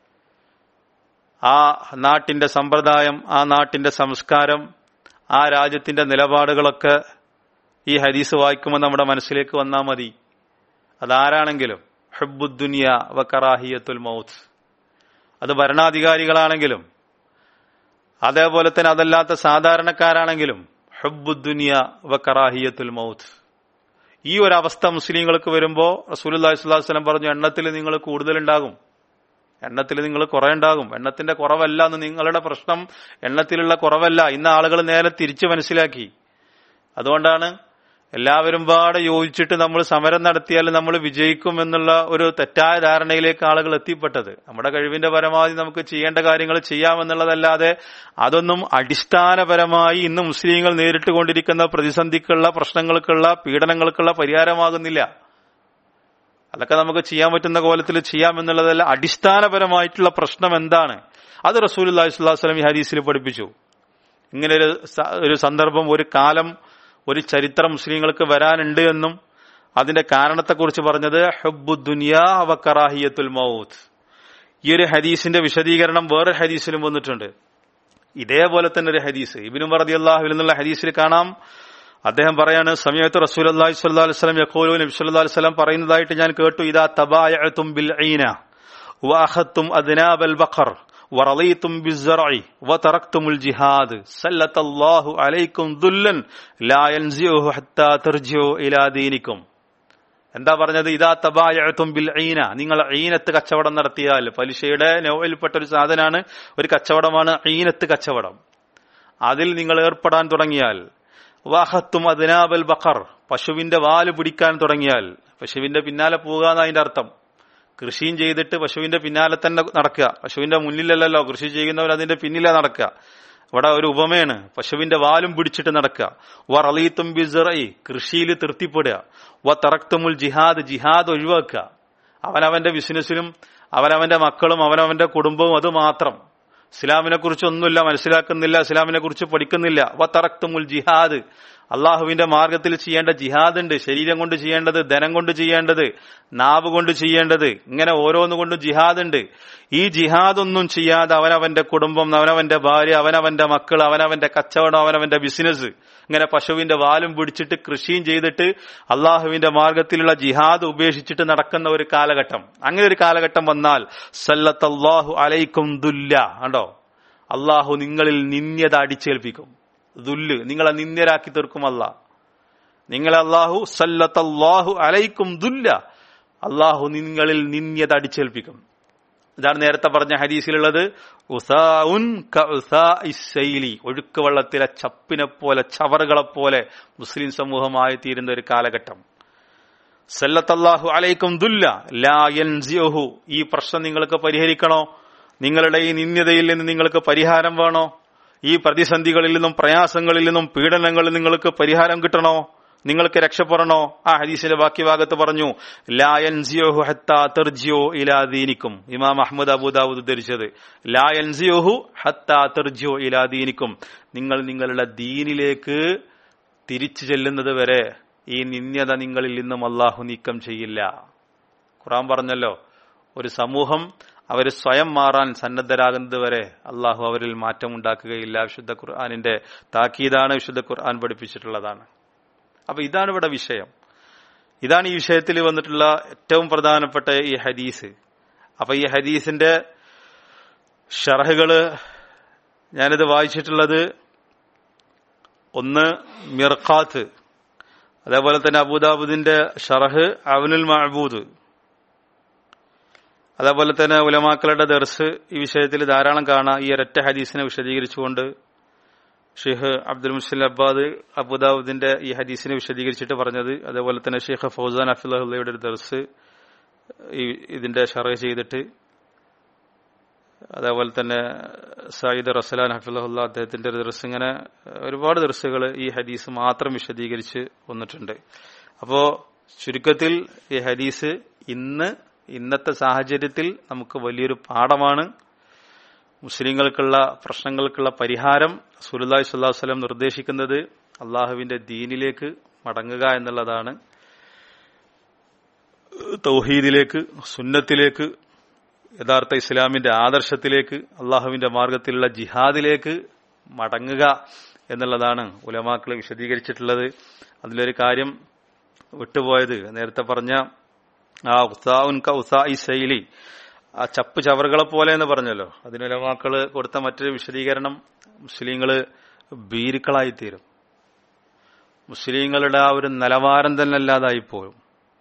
ആ നാട്ടിന്റെ സമ്പ്രദായം ആ നാട്ടിന്റെ സംസ്കാരം ആ രാജ്യത്തിന്റെ നിലപാടുകളൊക്കെ ഈ ഹദീസ് വായിക്കുമ്പോൾ നമ്മുടെ മനസ്സിലേക്ക് വന്നാൽ മതി അതാരാണെങ്കിലും ഹബ്ബുദ്ദുനിയ വക്കറാഹിയത്തുൽ മൗത്ത് അത് ഭരണാധികാരികളാണെങ്കിലും അതേപോലെ തന്നെ അതല്ലാത്ത സാധാരണക്കാരാണെങ്കിലും ഹബ്ബുദ്ദുനിയ വക്കറാഹിയത്തുൽ മൗത്ത് ഈ ഒരു അവസ്ഥ മുസ്ലിങ്ങൾക്ക് വരുമ്പോൾ റസൂലി സ്വലാസ്ലം പറഞ്ഞു എണ്ണത്തിൽ നിങ്ങൾ കൂടുതലുണ്ടാകും എണ്ണത്തിൽ നിങ്ങൾ കുറെ ഉണ്ടാകും എണ്ണത്തിന്റെ കുറവല്ല എന്ന് നിങ്ങളുടെ പ്രശ്നം എണ്ണത്തിലുള്ള കുറവല്ല ഇന്ന് ആളുകൾ നേരെ തിരിച്ചു മനസ്സിലാക്കി അതുകൊണ്ടാണ് എല്ലാവരും പാടെ യോജിച്ചിട്ട് നമ്മൾ സമരം നടത്തിയാൽ നമ്മൾ വിജയിക്കും എന്നുള്ള ഒരു തെറ്റായ ധാരണയിലേക്ക് ആളുകൾ എത്തിപ്പെട്ടത് നമ്മുടെ കഴിവിന്റെ പരമാവധി നമുക്ക് ചെയ്യേണ്ട കാര്യങ്ങൾ ചെയ്യാമെന്നുള്ളതല്ലാതെ അതൊന്നും അടിസ്ഥാനപരമായി ഇന്ന് മുസ്ലിങ്ങൾ നേരിട്ടുകൊണ്ടിരിക്കുന്ന പ്രതിസന്ധിക്കുള്ള പ്രശ്നങ്ങൾക്കുള്ള പീഡനങ്ങൾക്കുള്ള പരിഹാരമാകുന്നില്ല അതൊക്കെ നമുക്ക് ചെയ്യാൻ പറ്റുന്ന കോലത്തിൽ ചെയ്യാമെന്നുള്ളതല്ല അടിസ്ഥാനപരമായിട്ടുള്ള പ്രശ്നം എന്താണ് അത് റസൂൽ അള്ളാഹി സ്വലം ഈ ഹദീസിൽ പഠിപ്പിച്ചു ഇങ്ങനെ ഒരു ഒരു സന്ദർഭം ഒരു കാലം ഒരു ചരിത്രം മുസ്ലിങ്ങൾക്ക് വരാനുണ്ട് എന്നും അതിന്റെ കാരണത്തെക്കുറിച്ച് പറഞ്ഞത് ഹബ്ബു ദുനിയാ വക്കറാഹിയത്തുൽ മൗത്ത് ഈ ഒരു ഹദീസിന്റെ വിശദീകരണം വേറെ ഹദീസിലും വന്നിട്ടുണ്ട് ഇതേപോലെ തന്നെ ഒരു ഹദീസ് ഇബിനു മറദി അള്ളാഹുവിൽ നിന്നുള്ള ഹദീസിൽ കാണാം അദ്ദേഹം പറയാണ് സമയത്ത് റസൂൽ അള്ളാഹി സ്വല്ലാ വസ്ലം യക്കോലു നബി സല്ലാ വസ്ലം പറയുന്നതായിട്ട് ഞാൻ കേട്ടു ഇതാ തബായത്തും ബിൽ ഐന വാഹത്തും അദ്നാബൽ ബഖർ ورضيتم بالزرع وتركتم الجهاد سلط الله عليكم ذلا لا ينزعه حتى ترجعوا الى دينكم എന്താ പറഞ്ഞത് ഇതാ തബായത്തും ബിൽ ഐന നിങ്ങൾ ഐനത്ത് കച്ചവടം നടത്തിയാൽ പലിശയുടെ നോവലിൽപ്പെട്ട ഒരു സാധനമാണ് ഒരു കച്ചവടമാണ് ഐനത്ത് കച്ചവടം അതിൽ നിങ്ങൾ ഏർപ്പെടാൻ തുടങ്ങിയാൽ വാഹത്തും അദ്നാബൽ ബഖർ പശുവിന്റെ വാല് പിടിക്കാൻ തുടങ്ങിയാൽ പശുവിന്റെ പിന്നാലെ പോകുക എന്നതിന്റെ അർത്ഥം കൃഷിയും ചെയ്തിട്ട് പശുവിന്റെ പിന്നാലെ തന്നെ നടക്കുക പശുവിന്റെ മുന്നിലല്ലല്ലോ കൃഷി ചെയ്യുന്നവർ അതിന്റെ പിന്നിലെ നടക്കുക ഇവിടെ ഒരു ഉപമയാണ് പശുവിന്റെ വാലും പിടിച്ചിട്ട് നടക്കുക വ റലീത്തും ബിസറൈ കൃഷിയിൽ തൃപ്തിപ്പെടുക വ തറക്തുമുൽ ജിഹാദ് ജിഹാദ് ഒഴിവാക്കുക അവനവന്റെ ബിസിനസ്സിലും അവനവന്റെ മക്കളും അവനവന്റെ കുടുംബവും അത് മാത്രം ഇസ്ലാമിനെ കുറിച്ച് ഒന്നുമില്ല മനസ്സിലാക്കുന്നില്ല ഇസ്ലാമിനെ കുറിച്ച് പഠിക്കുന്നില്ല വ തറക്തുമുൽ ജിഹാദ് അള്ളാഹുവിന്റെ മാർഗത്തിൽ ചെയ്യേണ്ട ജിഹാദ് ഉണ്ട് ശരീരം കൊണ്ട് ചെയ്യേണ്ടത് ധനം കൊണ്ട് ചെയ്യേണ്ടത് നാവ് കൊണ്ട് ചെയ്യേണ്ടത് ഇങ്ങനെ ഓരോന്നു കൊണ്ടും ജിഹാദ് ഉണ്ട് ഈ ജിഹാദ് ഒന്നും ചെയ്യാതെ അവനവന്റെ കുടുംബം അവനവന്റെ ഭാര്യ അവനവന്റെ മക്കൾ അവനവന്റെ കച്ചവടം അവനവന്റെ ബിസിനസ് ഇങ്ങനെ പശുവിന്റെ വാലും പിടിച്ചിട്ട് കൃഷിയും ചെയ്തിട്ട് അള്ളാഹുവിന്റെ മാർഗത്തിലുള്ള ജിഹാദ് ഉപേക്ഷിച്ചിട്ട് നടക്കുന്ന ഒരു കാലഘട്ടം അങ്ങനെ ഒരു കാലഘട്ടം വന്നാൽ സല്ലത്തല്ലാഹു അലൈക്കും ദുല്ല കണ്ടോ അള്ളാഹു നിങ്ങളിൽ നിന്യത അടിച്ചേൽപ്പിക്കും ദുല്ല് നിങ്ങളെ നിന്ദ്യരാക്കി തീർക്കുമല്ല നിങ്ങൾ അള്ളാഹു സല്ലത്തല്ലാഹു അലൈക്കും ദുല്ല അള്ളാഹു നിങ്ങളിൽ നിന്യത അടിച്ചേൽപ്പിക്കും ഇതാണ് നേരത്തെ പറഞ്ഞ ഹദീസിലുള്ളത് ഉസാഉൻ കഉസാഇസ്സൈലി ഒഴുക്ക് വെള്ളത്തിലെ ചപ്പിനെ പോലെ ചവറുകളെ പോലെ മുസ്ലിം സമൂഹമായി തീരുന്ന ഒരു കാലഘട്ടം സല്ലത്തല്ലാഹു അലൈക്കും ദുല്ല ലാ യൻസിയഹു ഈ പ്രശ്നം നിങ്ങൾക്ക് പരിഹരിക്കണോ നിങ്ങളുടെ ഈ നിന്ദ്യതയിൽ നിന്ന് നിങ്ങൾക്ക് പരിഹാരം വേണോ ഈ പ്രതിസന്ധികളിൽ നിന്നും പ്രയാസങ്ങളിൽ നിന്നും പീഡനങ്ങളിൽ നിങ്ങൾക്ക് പരിഹാരം കിട്ടണോ നിങ്ങൾക്ക് രക്ഷപ്പെടണോ ആ ഹദീസിന്റെ ബാക്കി ഭാഗത്ത് പറഞ്ഞു ലായൻസിയോഹു ഹത്താ തെർജിയോ ഇലാദീനിക്കും ഇമാം അഹമ്മദ് അബൂദാബുദ് ഉദ്ധരിച്ചത് ലായൻസിയോഹു ഹത്താ തെർജിയോ ഇലാദീനിക്കും നിങ്ങൾ നിങ്ങളുടെ ദീനിലേക്ക് തിരിച്ചു ചെല്ലുന്നത് വരെ ഈ നിന്ദ്യത നിങ്ങളിൽ നിന്നും അള്ളാഹു നീക്കം ചെയ്യില്ല ഖുറാൻ പറഞ്ഞല്ലോ ഒരു സമൂഹം അവർ സ്വയം മാറാൻ സന്നദ്ധരാകുന്നത് വരെ അള്ളാഹു അവരിൽ മാറ്റമുണ്ടാക്കുകയില്ല വിശുദ്ധ ഖുർആാനിന്റെ താക്കീതാണ് വിശുദ്ധ ഖുർആൻ പഠിപ്പിച്ചിട്ടുള്ളതാണ് അപ്പൊ ഇതാണ് ഇവിടെ വിഷയം ഇതാണ് ഈ വിഷയത്തിൽ വന്നിട്ടുള്ള ഏറ്റവും പ്രധാനപ്പെട്ട ഈ ഹദീസ് അപ്പൊ ഈ ഹദീസിന്റെ ഷർഹുകള് ഞാനിത് വായിച്ചിട്ടുള്ളത് ഒന്ന് മിർഖാത്ത് അതേപോലെ തന്നെ അബൂദാബുദിന്റെ ഷറഹ് അവനുൽ മഹബൂദ് അതേപോലെ തന്നെ ഉലമാക്കളുടെ ദർസ് ഈ വിഷയത്തിൽ ധാരാളം കാണാം ഈ ഒരൊറ്റ ഹദീസിനെ വിശദീകരിച്ചുകൊണ്ട് ഷെയ്ഖ് അബ്ദുൽ മുസ്ലിം അബ്ബാദ് അബുദാബുദിന്റെ ഈ ഹദീസിനെ വിശദീകരിച്ചിട്ട് പറഞ്ഞത് അതേപോലെ തന്നെ ഷെയ്ഖ് ഫൗസാൻ അഫിള്ളയുടെ ഒരു ദർസ് ഈ ഇതിന്റെ ഷറ ചെയ്തിട്ട് അതേപോലെ തന്നെ സയ്യിദ് റസലാൻ ഹഫിള്ള അദ്ദേഹത്തിന്റെ ഒരു ദർസ് ഇങ്ങനെ ഒരുപാട് ദർസുകൾ ഈ ഹദീസ് മാത്രം വിശദീകരിച്ച് വന്നിട്ടുണ്ട് അപ്പോ ചുരുക്കത്തിൽ ഈ ഹദീസ് ഇന്ന് ഇന്നത്തെ സാഹചര്യത്തിൽ നമുക്ക് വലിയൊരു പാഠമാണ് മുസ്ലിങ്ങൾക്കുള്ള പ്രശ്നങ്ങൾക്കുള്ള പരിഹാരം സുലുല്ലാഹി സ്വല്ലാഹു വസ്ലം നിർദ്ദേശിക്കുന്നത് അള്ളാഹുവിന്റെ ദീനിലേക്ക് മടങ്ങുക എന്നുള്ളതാണ് തൗഹീദിലേക്ക് സുന്നത്തിലേക്ക് യഥാർത്ഥ ഇസ്ലാമിന്റെ ആദർശത്തിലേക്ക് അള്ളാഹുവിന്റെ മാർഗത്തിലുള്ള ജിഹാദിലേക്ക് മടങ്ങുക എന്നുള്ളതാണ് ഉലമാക്കൾ വിശദീകരിച്ചിട്ടുള്ളത് അതിലൊരു കാര്യം വിട്ടുപോയത് നേരത്തെ പറഞ്ഞ ആ ഉസാഉൻ ക ഉസായി ശൈലി ആ ചപ്പ് ചവറുകളെ പോലെ എന്ന് പറഞ്ഞല്ലോ അതിന് ഉലമാക്കള് കൊടുത്ത മറ്റൊരു വിശദീകരണം മുസ്ലിങ്ങള് ബീരുക്കളായിത്തീരും മുസ്ലിങ്ങളുടെ ആ ഒരു നിലവാരം തന്നെ അല്ലാതായി പോകും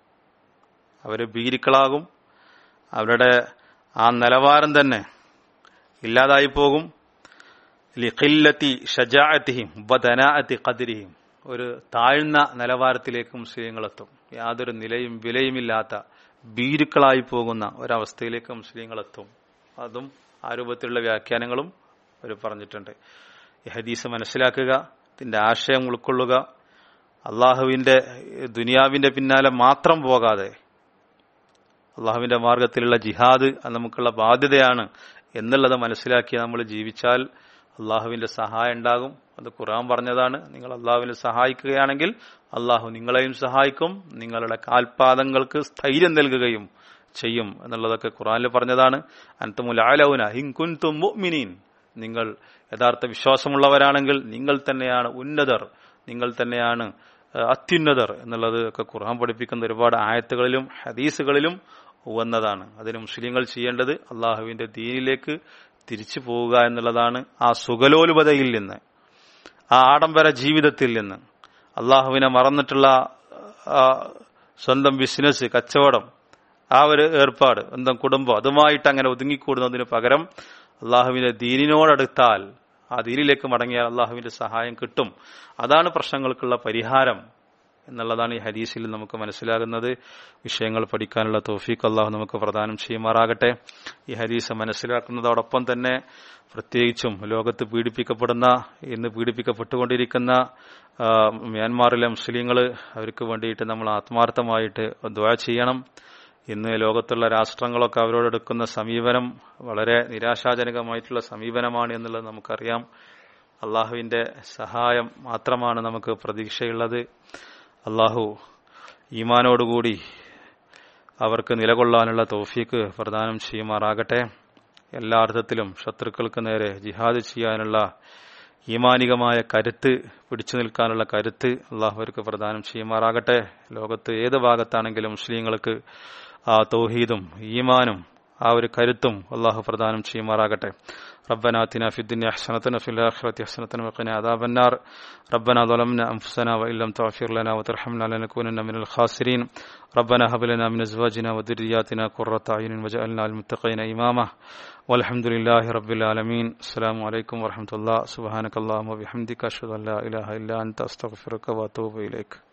അവര് ബീരുക്കളാകും അവരുടെ ആ നിലവാരം തന്നെ ഇല്ലാതായി പോകും ലിഖില്ലത്തി ഷജാഅത്തിഹിം ബദനാഅത്തി ഖദ്രിഹിം ഒരു താഴ്ന്ന നിലവാരത്തിലേക്ക് മുസ്ലിങ്ങളെത്തും യാതൊരു നിലയും വിലയുമില്ലാത്ത ഭീരുക്കളായി പോകുന്ന ഒരവസ്ഥയിലേക്ക് മുസ്ലിങ്ങളെത്തും അതും ആ രൂപത്തിലുള്ള വ്യാഖ്യാനങ്ങളും അവർ പറഞ്ഞിട്ടുണ്ട് ഈ ഹദീസ് മനസ്സിലാക്കുക ഇതിന്റെ ആശയം ഉൾക്കൊള്ളുക അള്ളാഹുവിന്റെ ദുനിയാവിന്റെ പിന്നാലെ മാത്രം പോകാതെ അള്ളാഹുവിന്റെ മാർഗത്തിലുള്ള ജിഹാദ് അത് നമുക്കുള്ള ബാധ്യതയാണ് എന്നുള്ളത് മനസ്സിലാക്കി നമ്മൾ ജീവിച്ചാൽ അള്ളാഹുവിന്റെ സഹായം ഉണ്ടാകും അത് ഖുറാൻ പറഞ്ഞതാണ് നിങ്ങൾ അള്ളാഹുവിനെ സഹായിക്കുകയാണെങ്കിൽ അള്ളാഹു നിങ്ങളെയും സഹായിക്കും നിങ്ങളുടെ കാൽപാദങ്ങൾക്ക് സ്ഥൈര്യം നൽകുകയും ചെയ്യും എന്നുള്ളതൊക്കെ ഖുറാനിൽ പറഞ്ഞതാണ് അൻതമുലാലൗന ഹിൻകുൻതും മുഅ്മിനീൻ നിങ്ങൾ യഥാർത്ഥ വിശ്വാസമുള്ളവരാണെങ്കിൽ നിങ്ങൾ തന്നെയാണ് ഉന്നതർ നിങ്ങൾ തന്നെയാണ് അത്യുന്നതർ എന്നുള്ളത് ഒക്കെ ഖുർആൻ പഠിപ്പിക്കുന്ന ഒരുപാട് ആയത്തുകളിലും ഹദീസുകളിലും വന്നതാണ് അതിന് മുസ്ലിങ്ങൾ ചെയ്യേണ്ടത് അള്ളാഹുവിന്റെ ദീനിലേക്ക് തിരിച്ചു പോവുക എന്നുള്ളതാണ് ആ സുഖലോലുപതയിൽ നിന്ന് ആ ആഡംബര ജീവിതത്തിൽ നിന്ന് അള്ളാഹുവിനെ മറന്നിട്ടുള്ള സ്വന്തം ബിസിനസ് കച്ചവടം ആ ഒരു ഏർപ്പാട് സ്വന്തം കുടുംബം അതുമായിട്ട് അങ്ങനെ ഒതുങ്ങിക്കൂടുന്നതിന് പകരം അള്ളാഹുവിന്റെ ദീനിനോടടുത്താൽ ആ ദീനിലേക്ക് മടങ്ങിയാൽ അള്ളാഹുവിന്റെ സഹായം കിട്ടും അതാണ് പ്രശ്നങ്ങൾക്കുള്ള പരിഹാരം എന്നുള്ളതാണ് ഈ ഹദീസിൽ നമുക്ക് മനസ്സിലാകുന്നത് വിഷയങ്ങൾ പഠിക്കാനുള്ള തോഫീക്ക് അള്ളാഹു നമുക്ക് പ്രദാനം ചെയ്യുമാറാകട്ടെ ഈ ഹദീസ് മനസ്സിലാക്കുന്നതോടൊപ്പം തന്നെ പ്രത്യേകിച്ചും ലോകത്ത് പീഡിപ്പിക്കപ്പെടുന്ന ഇന്ന് പീഡിപ്പിക്കപ്പെട്ടുകൊണ്ടിരിക്കുന്ന മ്യാൻമാറിലെ മുസ്ലിങ്ങൾ അവർക്ക് വേണ്ടിയിട്ട് നമ്മൾ ആത്മാർത്ഥമായിട്ട് ദ്വാ ചെയ്യണം ഇന്ന് ലോകത്തുള്ള രാഷ്ട്രങ്ങളൊക്കെ അവരോടെടുക്കുന്ന സമീപനം വളരെ നിരാശാജനകമായിട്ടുള്ള സമീപനമാണ് എന്നുള്ളത് നമുക്കറിയാം അള്ളാഹുവിന്റെ സഹായം മാത്രമാണ് നമുക്ക് പ്രതീക്ഷയുള്ളത് അള്ളാഹു ഈമാനോടുകൂടി അവർക്ക് നിലകൊള്ളാനുള്ള തോഫീക്ക് പ്രദാനം ചെയ്യുമാറാകട്ടെ എല്ലാ അർത്ഥത്തിലും ശത്രുക്കൾക്ക് നേരെ ജിഹാദ് ചെയ്യാനുള്ള ഈമാനികമായ കരുത്ത് പിടിച്ചു നിൽക്കാനുള്ള കരുത്ത് അള്ളാഹു അവർക്ക് പ്രദാനം ചെയ്യുമാറാകട്ടെ ലോകത്ത് ഏത് ഭാഗത്താണെങ്കിലും മുസ്ലിങ്ങൾക്ക് ആ തൗഹീദും ഈമാനും ആ ഒരു കരുത്തും അള്ളാഹു പ്രദാനം ചെയ്യുമാറാകട്ടെ ربنا آتنا في الدنيا حسنة وفي الآخرة حسنة وقنا عذاب النار ربنا ظلمنا أنفسنا وإن لم تغفر لنا وترحمنا لنكونن من الخاسرين ربنا هب لنا من أزواجنا وذرياتنا قرة أعين وجعلنا للمتقين إماما والحمد لله رب العالمين السلام عليكم ورحمة الله سبحانك اللهم وبحمدك أشهد أن لا إله إلا أنت أستغفرك وأتوب إليك